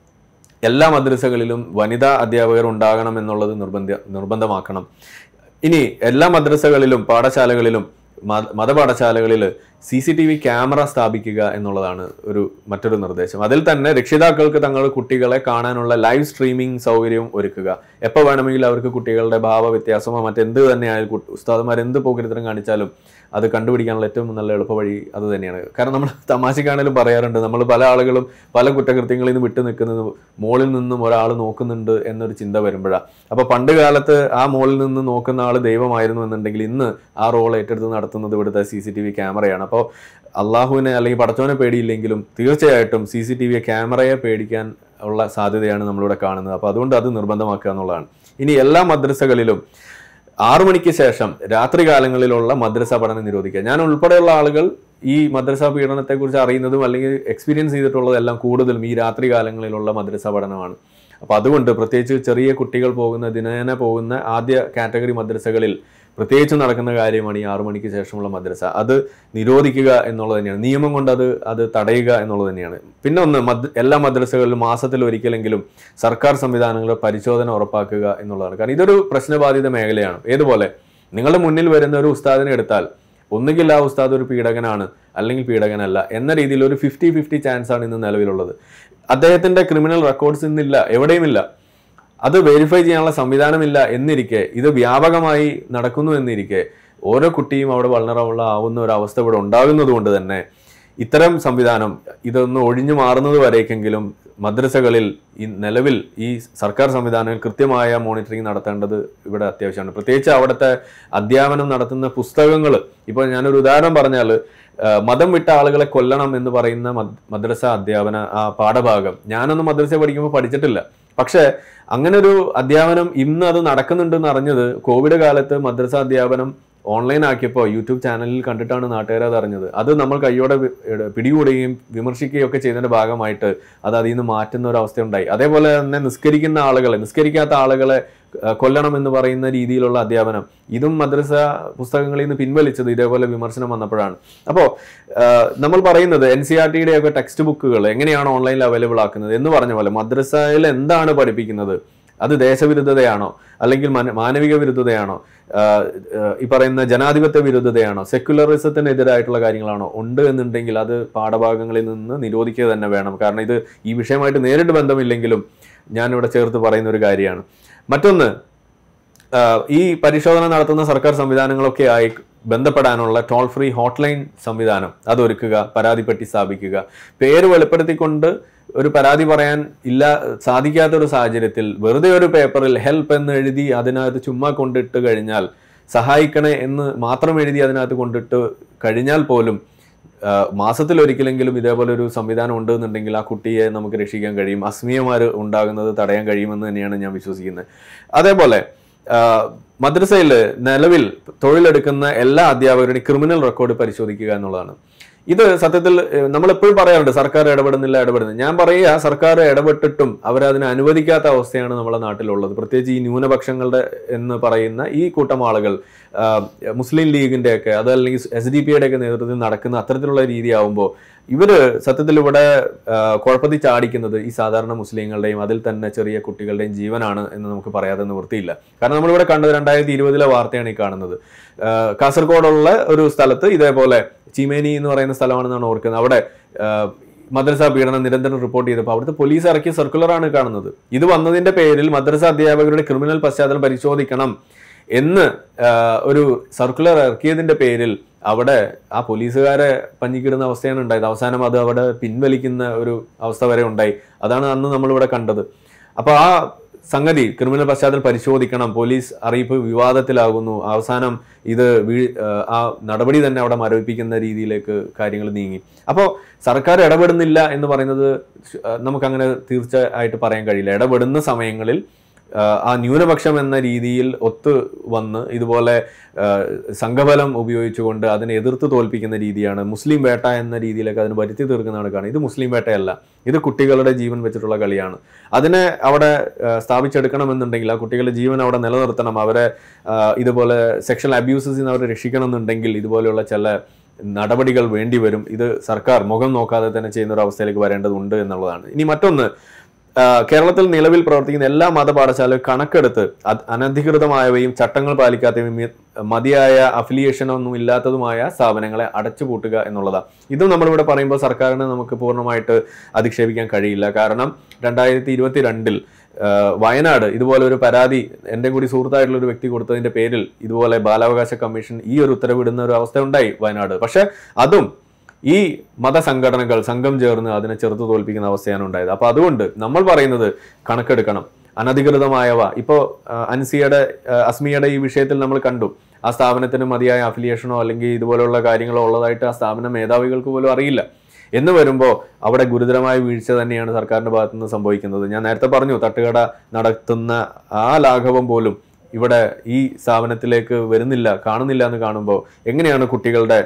എല്ലാ മദ്രസകളിലും വനിതാ അധ്യാപകർ ഉണ്ടാകണം എന്നുള്ളത് നിർബന്ധ നിർബന്ധമാക്കണം ഇനി എല്ലാ മദ്രസകളിലും പാഠശാലകളിലും മത- മതപാഠശാലകളിൽ C C T V camera സ്ഥാപിക്കുക എന്നുള്ളതാണ് ഒരു മറ്റൊരു നിർദ്ദേശം അതിൽ തന്നെ രക്ഷിതാക്കൾക്ക് തങ്ങളുടെ കുട്ടികളെ കാണാനുള്ള ലൈവ് സ്ട്രീമിംഗ് സൗകര്യവും ഒരുക്കുക എപ്പോൾ വേണമെങ്കിലും അവർക്ക് കുട്ടികളുടെ ഭാവ വ്യത്യാസമോ മറ്റെന്ത് തന്നെയായാലും കു- ഉസ്താദുമാർ എന്ത് പോക്കിരിത്തരം കാണിച്ചാലും അത് കണ്ടുപിടിക്കാനുള്ള ഏറ്റവും നല്ല എളുപ്പവഴി അത് തന്നെയാണ് കാരണം നമ്മൾ തമാശക്കാണേലും പറയാറുണ്ട് നമ്മൾ പല ആളുകളും പല കുറ്റകൃത്യങ്ങളിൽ നിന്ന് വിട്ടു നിൽക്കുന്നത് മുകളിൽ നിന്നും ഒരാൾ നോക്കുന്നുണ്ട് എന്നൊരു ചിന്ത വരുമ്പോഴാണ് അപ്പോൾ പണ്ട് കാലത്ത് ആ മുകളിൽ നിന്ന് നോക്കുന്ന ആൾ ദൈവമായിരുന്നു എന്നുണ്ടെങ്കിൽ ഇന്ന് ആ റോൾ ഏറ്റെടുത്ത് നടത്തുന്നത് ഇവിടുത്തെ സി സി ടി വി ക്യാമറയാണ് അപ്പോൾ അള്ളാഹുവിനെ അല്ലെങ്കിൽ പടച്ചോനെ പേടിയില്ലെങ്കിലും തീർച്ചയായിട്ടും സി സി ടി വി ക്യാമറയെ പേടിക്കാൻ ഉള്ള സാധ്യതയാണ് നമ്മളിവിടെ കാണുന്നത് അപ്പോൾ അതുകൊണ്ട് അത് നിർബന്ധമാക്കുക എന്നുള്ളതാണ് ഇനി എല്ലാ മദ്രസകളിലും ആറു മണിക്ക് ശേഷം രാത്രി കാലങ്ങളിലുള്ള മദ്രസ പഠനം നിരോധിക്കുക ഞാൻ ഉൾപ്പെടെയുള്ള ആളുകൾ ഈ മദ്രസ പീഡനത്തെക്കുറിച്ച് അറിയുന്നതും അല്ലെങ്കിൽ എക്സ്പീരിയൻസ് ചെയ്തിട്ടുള്ളതെല്ലാം കൂടുതലും ഈ രാത്രി കാലങ്ങളിലുള്ള മദ്രസ പഠനമാണ് അപ്പോൾ അതുകൊണ്ട് പ്രത്യേകിച്ച് ചെറിയ കുട്ടികൾ പോകുന്ന ദിനേന പോകുന്ന ആദ്യ കാറ്റഗറി മദ്രസകളിൽ പ്രത്യേകിച്ച് നടക്കുന്ന കാര്യമാണ് ഈ ആറു മണിക്ക് ശേഷമുള്ള മദ്രസ അത് നിരോധിക്കുക എന്നുള്ളത് തന്നെയാണ് നിയമം കൊണ്ട് അത് അത് തടയുക എന്നുള്ളത് തന്നെയാണ് പിന്നെ ഒന്ന് മദ് എല്ലാ മദ്രസകളിലും മാസത്തിൽ ഒരിക്കലെങ്കിലും സർക്കാർ സംവിധാനങ്ങളുടെ പരിശോധന ഉറപ്പാക്കുക എന്നുള്ളതാണ് കാരണം ഇതൊരു പ്രശ്നബാധിത മേഖലയാണ് ഏതുപോലെ നിങ്ങളുടെ മുന്നിൽ വരുന്ന ഒരു ഉസ്താദിനെ എടുത്താൽ ഒന്നുകിൽ ആ ഉസ്താദ് ഒരു പീഡകനാണ് അല്ലെങ്കിൽ പീഡകനല്ല എന്ന രീതിയിൽ ഒരു ഫിഫ്റ്റി ഫിഫ്റ്റി ചാൻസ് ആണ് ഇന്ന് നിലവിലുള്ളത് അദ്ദേഹത്തിന്റെ ക്രിമിനൽ റെക്കോർഡ്സ് ഇന്നില്ല എവിടെയുമില്ല അത് വെരിഫൈ ചെയ്യാനുള്ള സംവിധാനമില്ല എന്നിരിക്കെ ഇത് വ്യാപകമായി നടക്കുന്നു എന്നിരിക്കെ ഓരോ കുട്ടിയും അവിടെ വളണറബിൾ ആവുന്ന ഒരു അവസ്ഥ ഇവിടെ ഉണ്ടാകുന്നത് കൊണ്ട് തന്നെ ഇത്തരം സംവിധാനം ഇതൊന്ന് ഒഴിഞ്ഞു മാറുന്നത് വരേക്കെങ്കിലും മദ്രസകളിൽ ഈ നിലവിൽ ഈ സർക്കാർ സംവിധാനങ്ങൾ കൃത്യമായ മോണിറ്ററിംഗ് നടത്തേണ്ടത് ഇവിടെ അത്യാവശ്യമാണ് പ്രത്യേകിച്ച് അവിടുത്തെ അധ്യാപനം നടത്തുന്ന പുസ്തകങ്ങൾ ഇപ്പോൾ ഞാനൊരു ഉദാഹരണം പറഞ്ഞാൽ മതം വിട്ട ആളുകളെ കൊല്ലണം എന്ന് പറയുന്ന മദ്- മദ്രസ അധ്യാപന ആ പാഠഭാഗം ഞാനൊന്നും മദ്രസ പഠിക്കുമ്പോൾ പഠിച്ചിട്ടില്ല പക്ഷേ അങ്ങനെ ഒരു അധ്യാപനം ഇന്ന് അത് നടക്കുന്നുണ്ടെന്ന് അറിഞ്ഞത് കോവിഡ് കാലത്ത് മദ്രസ അധ്യാപനം ഓൺലൈൻ ആക്കിയപ്പോൾ യൂട്യൂബ് ചാനലിൽ കണ്ടിട്ടാണ് നാട്ടുകാർ അത് അറിഞ്ഞത് അത് നമ്മൾ കൈയോടെ വി- എട- പിടികൂടുകയും വിമർശിക്കുകയും ഒക്കെ ചെയ്തതിന്റെ ഭാഗമായിട്ട് അത് അതിൽ നിന്ന് മാറ്റുന്ന ഒരു അവസ്ഥ ഉണ്ടായി അതേപോലെ തന്നെ നിസ്കരിക്കുന്ന ആളുകളെ നിസ്കരിക്കാത്ത ആളുകളെ ആ, കൊല്ലണം എന്ന് പറയുന്ന രീതിയിലുള്ള അധ്യാപനം ഇതും മദ്രസ പുസ്തകങ്ങളിൽ നിന്ന് പിൻവലിച്ചത് ഇതേപോലെ വിമർശനം വന്നപ്പോഴാണ് അപ്പോൾ നമ്മൾ പറയുന്നത് എൻ സി ആർ ടിയുടെ ഒക്കെ ടെക്സ്റ്റ് ബുക്കുകൾ എങ്ങനെയാണ് ഓൺലൈനിൽ അവൈലബിൾ ആക്കുന്നത് എന്ന് പറഞ്ഞ പോലെ മദ്രസയിൽ എന്താണ് പഠിപ്പിക്കുന്നത് അത് ദേശവിരുദ്ധതയാണോ അല്ലെങ്കിൽ മന- മാനവിക വിരുദ്ധതയാണോ ആ, ആ, ഈ പറയുന്ന ജനാധിപത്യ വിരുദ്ധതയാണോ സെക്യുലറിസത്തിനെതിരായിട്ടുള്ള കാര്യങ്ങളാണോ ഉണ്ട് എന്നുണ്ടെങ്കിൽ അത് പാഠഭാഗങ്ങളിൽ നിന്ന് നിരോധിക്കുക തന്നെ വേണം കാരണം ഇത് ഈ വിഷയമായിട്ട് നേരിട്ട് ബന്ധമില്ലെങ്കിലും ഞാനിവിടെ ചേർത്ത് പറയുന്ന ഒരു കാര്യമാണ് മറ്റൊന്ന് ആ, ഈ പരിശോധന നടത്തുന്ന സർക്കാർ സംവിധാനങ്ങളൊക്കെ ആയി ബന്ധപ്പെടാനുള്ള ടോൾ ഫ്രീ ഹോട്ട്ലൈൻ സംവിധാനം അതൊരുക്കുക പരാതിപ്പെട്ടി സ്ഥാപിക്കുക പേര് വെളിപ്പെടുത്തിക്കൊണ്ട് ഒരു പരാതി പറയാൻ ഇല്ല സാധിക്കാത്ത ഒരു സാഹചര്യത്തിൽ വെറുതെ ഒരു പേപ്പറിൽ ഹെൽപ്പ് എന്ന് എഴുതി അതിനകത്ത് ചുമ്മാ കൊണ്ടിട്ട് കഴിഞ്ഞാൽ സഹായിക്കണേ എന്ന് മാത്രം എഴുതി അതിനകത്ത് കൊണ്ടിട്ട് കഴിഞ്ഞാൽ പോലും ആ, മാസത്തിൽ ഒരിക്കലെങ്കിലും ഇതേപോലെ ഒരു സംവിധാനം ഉണ്ടെന്നുണ്ടെങ്കിൽ ആ കുട്ടിയെ നമുക്ക് രക്ഷിക്കാൻ കഴിയും അസ്മിയമാർ ഉണ്ടാകുന്നത് തടയാൻ കഴിയുമെന്ന് തന്നെയാണ് ഞാൻ വിശ്വസിക്കുന്നത് അതേപോലെ മദ്രസയിൽ നിലവിൽ തൊഴിലെടുക്കുന്ന എല്ലാ അധ്യാപകരുടെയും ക്രിമിനൽ റെക്കോർഡ് പരിശോധിക്കുക എന്നുള്ളതാണ് ഇത് സത്യത്തിൽ ഏഹ്, നമ്മളെപ്പോഴും പറയാറുണ്ട് സർക്കാർ ഇടപെടുന്നില്ല ഇടപെടുന്നില്ല ഞാൻ പറയുക സർക്കാർ ഇടപെട്ടിട്ടും അവരതിനെ അനുവദിക്കാത്ത അവസ്ഥയാണ് നമ്മുടെ നാട്ടിലുള്ളത് പ്രത്യേകിച്ച് ഈ ന്യൂനപക്ഷങ്ങളുടെ എന്ന് പറയുന്ന ഈ കൂട്ടം ആളുകൾ ആ, മുസ്ലിം ലീഗിന്റെ ഒക്കെ അതല്ലെങ്കിൽ എസ് ഡി പിയുടെ ഒക്കെ നേതൃത്വത്തിൽ നടക്കുന്ന അത്തരത്തിലുള്ള രീതിയാവുമ്പോൾ ഇവര് സത്യത്തിൽ ഇവിടെ ആ, കുഴപ്പത്തിൽ ചാടിക്കുന്നത് ഈ സാധാരണ മുസ്ലിങ്ങളുടെയും അതിൽ തന്നെ ചെറിയ കുട്ടികളുടെയും ജീവനാണ് എന്ന് നമുക്ക് പറയാതെ നിവൃത്തിയില്ല കാരണം നമ്മളിവിടെ കണ്ടത് രണ്ടായിരത്തി ഇരുപതിലെ വാർത്തയാണ് ഈ കാണുന്നത് ആ, കാസർഗോഡുള്ള ഒരു സ്ഥലത്ത് ഇതേപോലെ ചീമേനി എന്ന് പറയുന്ന സ്ഥലമാണെന്നാണ് ഓർക്കുന്നത് അവിടെ ആ, മദ്രസ പീഡനം നിരന്തരം റിപ്പോർട്ട് ചെയ്തപ്പോൾ അവിടുത്തെ പോലീസ് ഇറക്കിയ സർക്കുലറാണ് കാണുന്നത് ഇത് വന്നതിന്റെ പേരിൽ മദ്രസ അധ്യാപകരുടെ ക്രിമിനൽ പശ്ചാത്തലം പരിശോധിക്കണം എന്ന് ആ, ഒരു സർക്കുലർ ഇറക്കിയതിന്റെ പേരിൽ അവിടെ ആ പോലീസുകാരെ പഞ്ഞിക്കിടുന്ന അവസ്ഥയാണ് ഉണ്ടായത് അവസാനം അത് അവിടെ പിൻവലിക്കുന്ന ഒരു അവസ്ഥ വരെ ഉണ്ടായി അതാണ് അന്ന് നമ്മളിവിടെ കണ്ടത് അപ്പോൾ ആ സംഗതി ക്രിമിനൽ പശ്ചാത്തലം പരിശോധിക്കണം പോലീസ് അറിയിപ്പ് വിവാദത്തിലാകുന്നു അവസാനം ഇത് വീ- ആ, ആ നടപടി തന്നെ അവിടെ മരവിപ്പിക്കുന്ന രീതിയിലേക്ക് കാര്യങ്ങൾ നീങ്ങി അപ്പോൾ സർക്കാർ ഇടപെടുന്നില്ല എന്ന് പറയുന്നത് ശ്- ആ, നമുക്കങ്ങനെ തീർച്ചയായിട്ട് പറയാൻ കഴിയില്ല ഇടപെടുന്ന സമയങ്ങളിൽ ആ, ആ ന്യൂനപക്ഷം എന്ന രീതിയിൽ ഒത്തു വന്ന് ഇതുപോലെ ആ, സംഘബലം ഉപയോഗിച്ചുകൊണ്ട് അതിനെ എതിർത്ത് തോൽപ്പിക്കുന്ന രീതിയാണ് മുസ്ലിം വേട്ട എന്ന രീതിയിലൊക്കെ അതിന് വരുത്തി തീർക്കുന്നതാണ് കാണുന്നത് ഇത് മുസ്ലിം വേട്ടയല്ല ഇത് കുട്ടികളുടെ ജീവൻ വെച്ചിട്ടുള്ള കളിയാണ് അതിനെ അവിടെ ആ, സ്ഥാപിച്ചെടുക്കണമെന്നുണ്ടെങ്കിൽ ആ കുട്ടികളുടെ ജീവൻ അവിടെ നിലനിർത്തണം അവരെ ആ, ഇതുപോലെ സെക്ഷൽ അബ്യൂസസിൽ നിന്ന് അവരെ രക്ഷിക്കണം എന്നുണ്ടെങ്കിൽ ഇതുപോലെയുള്ള ചില നടപടികൾ വേണ്ടിവരും ഇത് സർക്കാർ മുഖം നോക്കാതെ തന്നെ ചെയ്യുന്ന ഒരു അവസ്ഥയിലേക്ക് വരേണ്ടതുണ്ട് എന്നുള്ളതാണ് ഇനി മറ്റൊന്ന് ആ, കേരളത്തിൽ നിലവിൽ പ്രവർത്തിക്കുന്ന എല്ലാ മതപാഠശാലയും കണക്കെടുത്ത് അത് അനധികൃതമായവയും ചട്ടങ്ങൾ പാലിക്കാത്തവയും മി- മതിയായ അഫിലിയേഷനൊന്നും ഇല്ലാത്തതുമായ സ്ഥാപനങ്ങളെ അടച്ചുപൂട്ടുക എന്നുള്ളതാണ് ഇതും നമ്മളിവിടെ പറയുമ്പോൾ സർക്കാരിന് നമുക്ക് പൂർണ്ണമായിട്ട് അധിക്ഷേപിക്കാൻ കഴിയില്ല കാരണം രണ്ടായിരത്തി ഇരുപത്തി രണ്ടിൽ വയനാട് ഇതുപോലെ ഒരു പരാതി എൻ്റെ കൂടി സുഹൃത്തായിട്ടുള്ള ഒരു വ്യക്തി കൊടുത്തതിന്റെ പേരിൽ ഇതുപോലെ ബാലാവകാശ കമ്മീഷൻ ഈ ഒരു ഉത്തരവിടുന്ന ഒരു അവസ്ഥ ഉണ്ടായി വയനാട് പക്ഷെ അതും ഈ മതസംഘടനകൾ സംഘം ചേർന്ന് അതിനെ ചെറുത്തു തോൽപ്പിക്കുന്ന അവസ്ഥയാണ് ഉണ്ടായത് അപ്പൊ അതുകൊണ്ട് നമ്മൾ പറയുന്നത് കണക്കെടുക്കണം അനധികൃതമായവ ഇപ്പോൾ അൻസിയുടെ ആ, അസ്മിയുടെ ഈ വിഷയത്തിൽ നമ്മൾ കണ്ടു ആ സ്ഥാപനത്തിന് മതിയായ അഫിലിയേഷനോ അല്ലെങ്കിൽ ഇതുപോലുള്ള കാര്യങ്ങളോ ഉള്ളതായിട്ട് ആ സ്ഥാപന മേധാവികൾക്ക് പോലും അറിയില്ല എന്ന് വരുമ്പോൾ അവിടെ ഗുരുതരമായ വീഴ്ച തന്നെയാണ് സർക്കാരിന്റെ ഭാഗത്തു നിന്ന് സംഭവിക്കുന്നത് ഞാൻ നേരത്തെ പറഞ്ഞു തട്ടുകട നടത്തുന്ന ആ ലാഘവം പോലും ഇവിടെ ഈ സ്ഥാപനത്തിലേക്ക് വരുന്നില്ല കാണുന്നില്ല എന്ന് കാണുമ്പോൾ എങ്ങനെയാണ് കുട്ടികളുടെ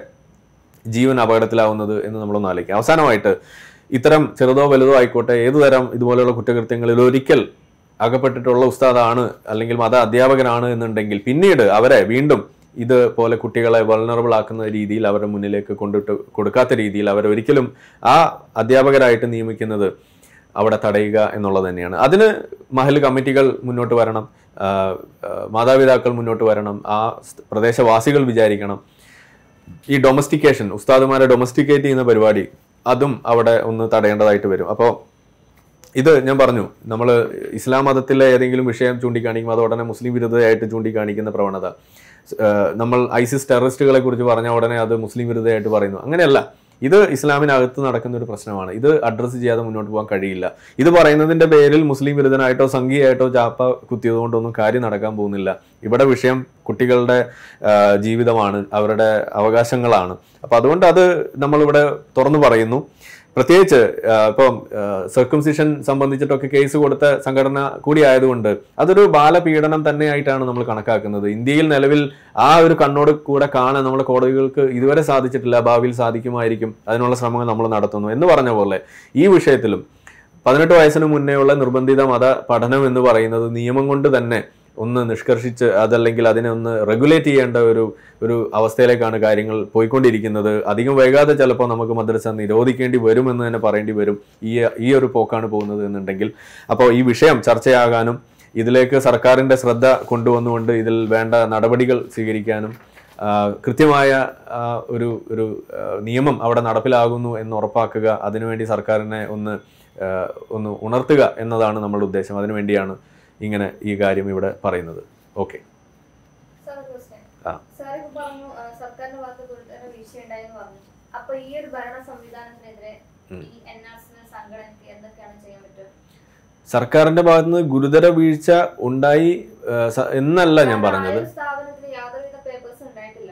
ജീവൻ അപകടത്തിലാവുന്നത് എന്ന് നമ്മളൊന്ന് ആലോചിക്കുക അവസാനമായിട്ട് ഇത്തരം ചെറുതോ വലുതോ ആയിക്കോട്ടെ ഏതു തരം ഇതുപോലെയുള്ള കുറ്റകൃത്യങ്ങളിൽ ഒരിക്കൽ അകപ്പെട്ടിട്ടുള്ള ഉസ്താദാണ് അല്ലെങ്കിൽ മത അധ്യാപകനാണ് എന്നുണ്ടെങ്കിൽ പിന്നീട് അവരെ വീണ്ടും ഇതുപോലെ കുട്ടികളെ വൾണറബിൾ ആക്കുന്ന രീതിയിൽ അവരുടെ മുന്നിലേക്ക് കൊണ്ടിട്ട് കൊടുക്കാത്ത രീതിയിൽ അവരെ ഒരിക്കലും ആ അധ്യാപകരായിട്ട് നിയമിക്കുന്നത് അവിടെ തടയുക എന്നുള്ളത് തന്നെയാണ് അതിന് മഹൽ കമ്മിറ്റികൾ മുന്നോട്ട് വരണം ആ, ആ, മാതാപിതാക്കൾ മുന്നോട്ട് വരണം ആ സ് പ്രദേശവാസികൾ വിചാരിക്കണം ഈ ഡൊമസ്റ്റിക്കേഷൻ ഉസ്താദുമാരെ ഡൊമസ്റ്റിക്കേറ്റ് ചെയ്യുന്ന പരിപാടി അതും അവിടെ ഒന്ന് തടയേണ്ടതായിട്ട് വരും അപ്പോൾ ഇത് ഞാൻ പറഞ്ഞു നമ്മൾ ഇസ്ലാം മതത്തിലെ ഏതെങ്കിലും വിഷയം ചൂണ്ടിക്കാണിക്കും അത് ഉടനെ മുസ്ലിം വിരുദ്ധയായിട്ട് ചൂണ്ടിക്കാണിക്കുന്ന പ്രവണത ഏഹ് നമ്മൾ ഐസിസ് ടെററിസ്റ്റുകളെ കുറിച്ച് പറഞ്ഞ ഉടനെ അത് മുസ്ലിം വിരുദ്ധയായിട്ട് പറയുന്നു അങ്ങനെയല്ല ഇത് ഇസ്ലാമിനകത്ത് നടക്കുന്ന ഒരു പ്രശ്നമാണ് ഇത് അഡ്രസ്സ് ചെയ്യാതെ മുന്നോട്ട് പോകാൻ കഴിയില്ല ഇത് പറയുന്നതിന്റെ പേരിൽ മുസ്ലിം വിരുദ്ധനായിട്ടോ സംഘിയായിട്ടോ ചാപ്പ കുത്തിയത് കൊണ്ടൊന്നും കാര്യം നടക്കാൻ പോകുന്നില്ല ഇവിടെ വിഷയം കുട്ടികളുടെ ആ, ജീവിതമാണ് അവരുടെ അവകാശങ്ങളാണ് അപ്പൊ അതുകൊണ്ട് അത് നമ്മളിവിടെ തുറന്നു പറയുന്നു പ്രത്യേകിച്ച് ആ, ഇപ്പം സർക്കംസിഷൻ സംബന്ധിച്ചിട്ടൊക്കെ കേസ് കൊടുത്ത സംഘടന കൂടി ആയതുകൊണ്ട് അതൊരു ബാലപീഡനം തന്നെയായിട്ടാണ് നമ്മൾ കണക്കാക്കുന്നത് ഇന്ത്യയിൽ നിലവിൽ ആ ഒരു കണ്ണോട് കൂടെ കാണാൻ നമ്മുടെ കോടതികൾക്ക് ഇതുവരെ സാധിച്ചിട്ടില്ല ഭാവിയിൽ സാധിക്കുമായിരിക്കും അതിനുള്ള ശ്രമങ്ങൾ നമ്മൾ നടത്തുന്നു എന്ന് പറഞ്ഞ പോലെ ഈ വിഷയത്തിലും പതിനെട്ട് വയസ്സിന് മുന്നേ ഉള്ള നിർബന്ധിത മത പഠനം എന്ന് പറയുന്നത് നിയമം കൊണ്ട് തന്നെ ഒന്ന് നിഷ്കർഷിച്ച് അതല്ലെങ്കിൽ അതിനെ ഒന്ന് റെഗുലേറ്റ് ചെയ്യേണ്ട ഒരു ഒരു അവസ്ഥയിലേക്കാണ് കാര്യങ്ങൾ പോയിക്കൊണ്ടിരിക്കുന്നത് അധികം വൈകാതെ ചിലപ്പോൾ നമുക്ക് മദ്രസ നിരോധിക്കേണ്ടി വരുമെന്ന് തന്നെ പറയേണ്ടി വരും ഈ ഈ ഒരു പോക്കാണ് പോകുന്നത് എന്നുണ്ടെങ്കിൽ അപ്പോൾ ഈ വിഷയം ചർച്ചയാകാനും ഇതിലേക്ക് സർക്കാരിൻ്റെ ശ്രദ്ധ കൊണ്ടുവന്നുകൊണ്ട് ഇതിൽ വേണ്ട നടപടികൾ സ്വീകരിക്കാനും ആ, കൃത്യമായ ആ, ഒരു ഒരു ആ, നിയമം അവിടെ നടപ്പിലാകുന്നു എന്ന് ഉറപ്പാക്കുക അതിനുവേണ്ടി സർക്കാരിനെ ഒന്ന് ആ, ഒന്ന് ഉണർത്തുക എന്നതാണ് നമ്മളുടെ ഉദ്ദേശം അതിനുവേണ്ടിയാണ് ഇങ്ങനെ ഈ കാര്യം ഇവിടെ പറയുന്നത് ഓക്കെ സാർ ഒരു question. ആ. സാർ ഇപ്പൊ പറഞ്ഞു ആ, സർക്കാരിന്റെ ഭാഗത്ത് ഗുരുതര വീഴ്ചയുണ്ടായെന്ന് പറഞ്ഞു അപ്പൊ ഈ ഒരു ഭരണ സംവിധാനത്തിനെതിരെ ഉം. ഈ എൻ ആർ സി സംഘടനയ്ക്ക് എന്തൊക്കെയാണ് ചെയ്യാൻ പറ്റുക സർക്കാരിന്റെ ഭാഗത്തുനിന്ന് ഗുരുതര വീഴ്ച ഉണ്ടായി ആ, സ- എന്നല്ല ഞാൻ കാരണം ആ പറഞ്ഞത് ഒരു സ്ഥാപനത്തിന് യാതൊരുവിധ പേപ്പേഴ്സ് ഉണ്ടായിട്ടില്ല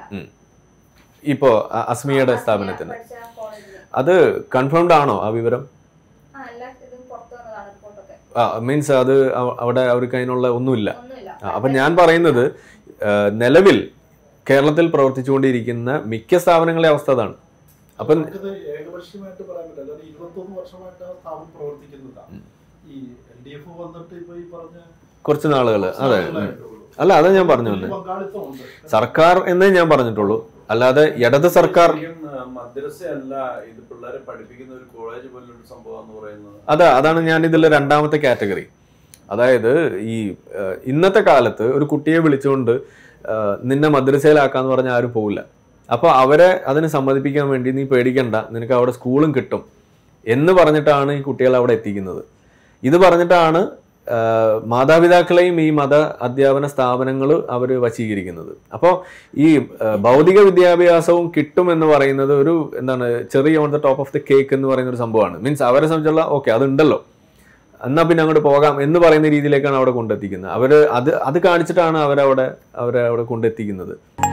ഇപ്പോ അ- അസ്മിയുടെ ആ, സ്ഥാപനത്തിന് പഠിച്ച കോളേജില് അത് കൺഫേംഡ് ആണോ ആ വിവരം ആ എല്ലാ ഇതും പുറത്തു വന്നതാണ് റിപ്പോർട്ടൊക്കെ ആ മീൻസ് അത് അവ- അവിടെ അവർക്ക് അതിനുള്ള ഒന്നുമില്ല ഒന്നുമില്ല ആ, അപ്പൊ ഞാൻ പറയുന്നത് ആ, നിലവിൽ കേരളത്തിൽ പ്രവർത്തിച്ചുകൊണ്ടിരിക്കുന്ന മിക്ക സ്ഥാപനങ്ങളെ അവസ്ഥ അതാണ് അപ്പം നമുക്കിത് ഏകപക്ഷീയമായിട്ട് പറയാൻ പറ്റില്ല കാരണം ഇരുപത്തൊന്ന് വർഷമായിട്ട് ആ സ്ഥാപനം പ്രവർത്തിക്കുന്നതാണ് ഈ എൽ ഡി എഫ് വന്നിട്ട് ഇപ്പൊ ഈ പറഞ്ഞ കുറച്ച് നാളുകൾ അതെ ഉം. നാളുകളായിട്ടുള്ളൂ. അല്ല അതാ ഞാൻ പറഞ്ഞു ഈ വന്നത് പങ്കാളിത്തമുണ്ട് സർക്കാർ എന്നേ ഞാൻ പറഞ്ഞിട്ടുള്ളൂ അല്ലാതെ ഇടത് സർക്കാർ ശരിക്കും, ആ, മദ്രസയല്ല ഇത് പിള്ളേരെ പഠിപ്പിക്കുന്ന ഒരു കോളേജ് പോലൊരു സംഭവം എന്ന് പറയുന്നത് അതാ അതാണ് ഞാൻ ഇതിലെ രണ്ടാമത്തെ കാറ്റഗറി അതായത് ഈ ഏഹ്, ഇന്നത്തെ കാലത്ത് ഒരു കുട്ടിയെ വിളിച്ചുകൊണ്ട് ഏഹ്, നിന്നെ മദ്രസയിലാക്കാന്ന് പറഞ്ഞാൽ ആരും പോവില്ല അപ്പോൾ അവരെ അതിന് സമ്മതിപ്പിക്കാൻ വേണ്ടി നീ പേടിക്കണ്ട നിനക്ക് അവിടെ സ്കൂളും കിട്ടും എന്ന് പറഞ്ഞിട്ടാണ് ഈ കുട്ടികളെ അവിടെ എത്തിക്കുന്നത് ഇത് പറഞ്ഞിട്ടാണ് ആഹ്, മാതാപിതാക്കളെയും ഈ മത അധ്യാപന സ്ഥാപനങ്ങൾ അവർ വശീകരിക്കുന്നത് അപ്പോൾ ഈ ആഹ്, ഭൗതിക വിദ്യാഭ്യാസവും കിട്ടും എന്ന് പറയുന്നത് ഒരു എന്താണ് ചെറിയ on the top of the cake എന്ന് പറയുന്ന ഒരു സംഭവമാണ് മീൻസ് അവരെ സംബന്ധിച്ചുള്ള ഓക്കെ അതുണ്ടല്ലോ എന്നാ പിന്നെ അങ്ങോട്ട് പോകാം എന്ന് പറയുന്ന രീതിയിലേക്കാണ് അവിടെ കൊണ്ടെത്തിക്കുന്നത് അവർ അത് അത് കാണിച്ചിട്ടാണ് അവരവിടെ അവരെ അവിടെ കൊണ്ടെത്തിക്കുന്നത്